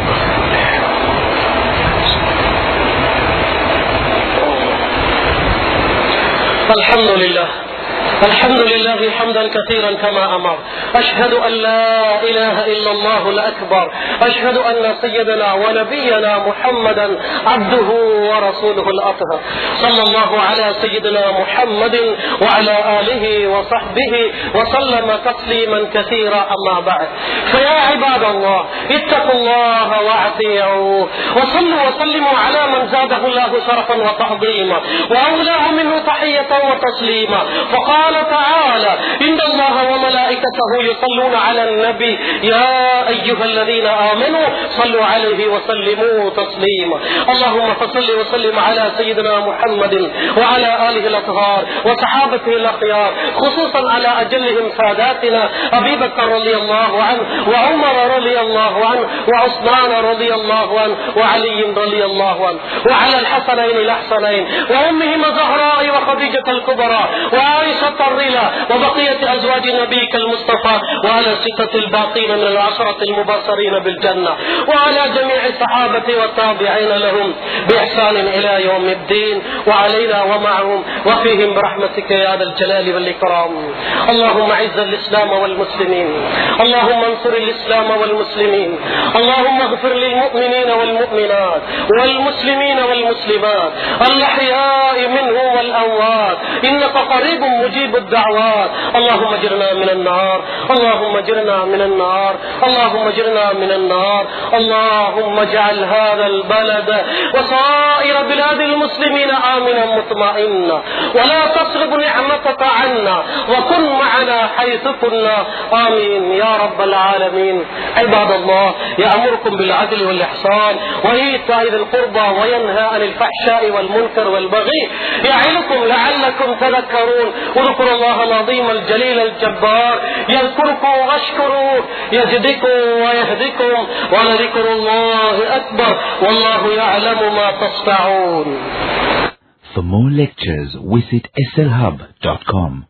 الحمد لله الحمد لله حمدا كثيرا كما امر اشهد ان لا اله الا الله الاكبر اشهد ان سيدنا ونبينا محمدا عبده ورسوله الاطهر صلى الله على سيدنا محمد وعلى اله وصحبه وسلم تسليما كثيرا اما بعد فيا عباد الله اتقوا الله واطيعوه وصلوا وسلموا على من زاده الله شرفا وتعظيما واولاه منه تحيه وتسليما فقال تعالى إن الله وملائكته يصلون على النبي يا أيها الذين آمنوا صلوا عليه وسلموا تسليما اللهم فصل وسلم على سيدنا محمد وعلى آله الأطهار وصحابته الأخيار خصوصا على أجلهم ساداتنا أبي بكر رضي الله عنه وعمر رضي الله عنه وعثمان رضي الله عنه وعلي رضي الله عنه وعلى الحسنين الأحسنين وأمهما زهراء وخديجة الكبرى وعائشة الرلا وبقية أزواج نبيك المصطفى وعلى الستة الباقين من العشرة المبصرين بالجنة وعلى جميع الصحابة والتابعين لهم بإحسان إلى يوم الدين وعلينا ومعهم وفيهم برحمتك يا ذا الجلال والإكرام اللهم أعز الإسلام والمسلمين اللهم انصر الإسلام والمسلمين اللهم اغفر للمؤمنين والمؤمنات والمسلمين والمسلمات الأحياء منهم والأموات إنك قريب مجيب الدعوات اللهم اجرنا من النار اللهم اجرنا من النار اللهم اجرنا من النار اللهم اجعل هذا البلد وسائر بلاد المسلمين آمنا مطمئنا ولا تصرف نعمتك عنا وكن معنا حيث كنا آمين يا رب العالمين عباد الله يأمركم بالعدل والإحسان وإيتاء ذي القربى وينهى عن الفحشاء والمنكر والبغي يعظكم لعلكم تذكرون اذكروا الله العظيم الجليل الجبار يذكركم واشكروه يجدكم ويهدكم ولذكر الله أكبر والله يعلم ما تصنعون For more lectures, visit slhub.com.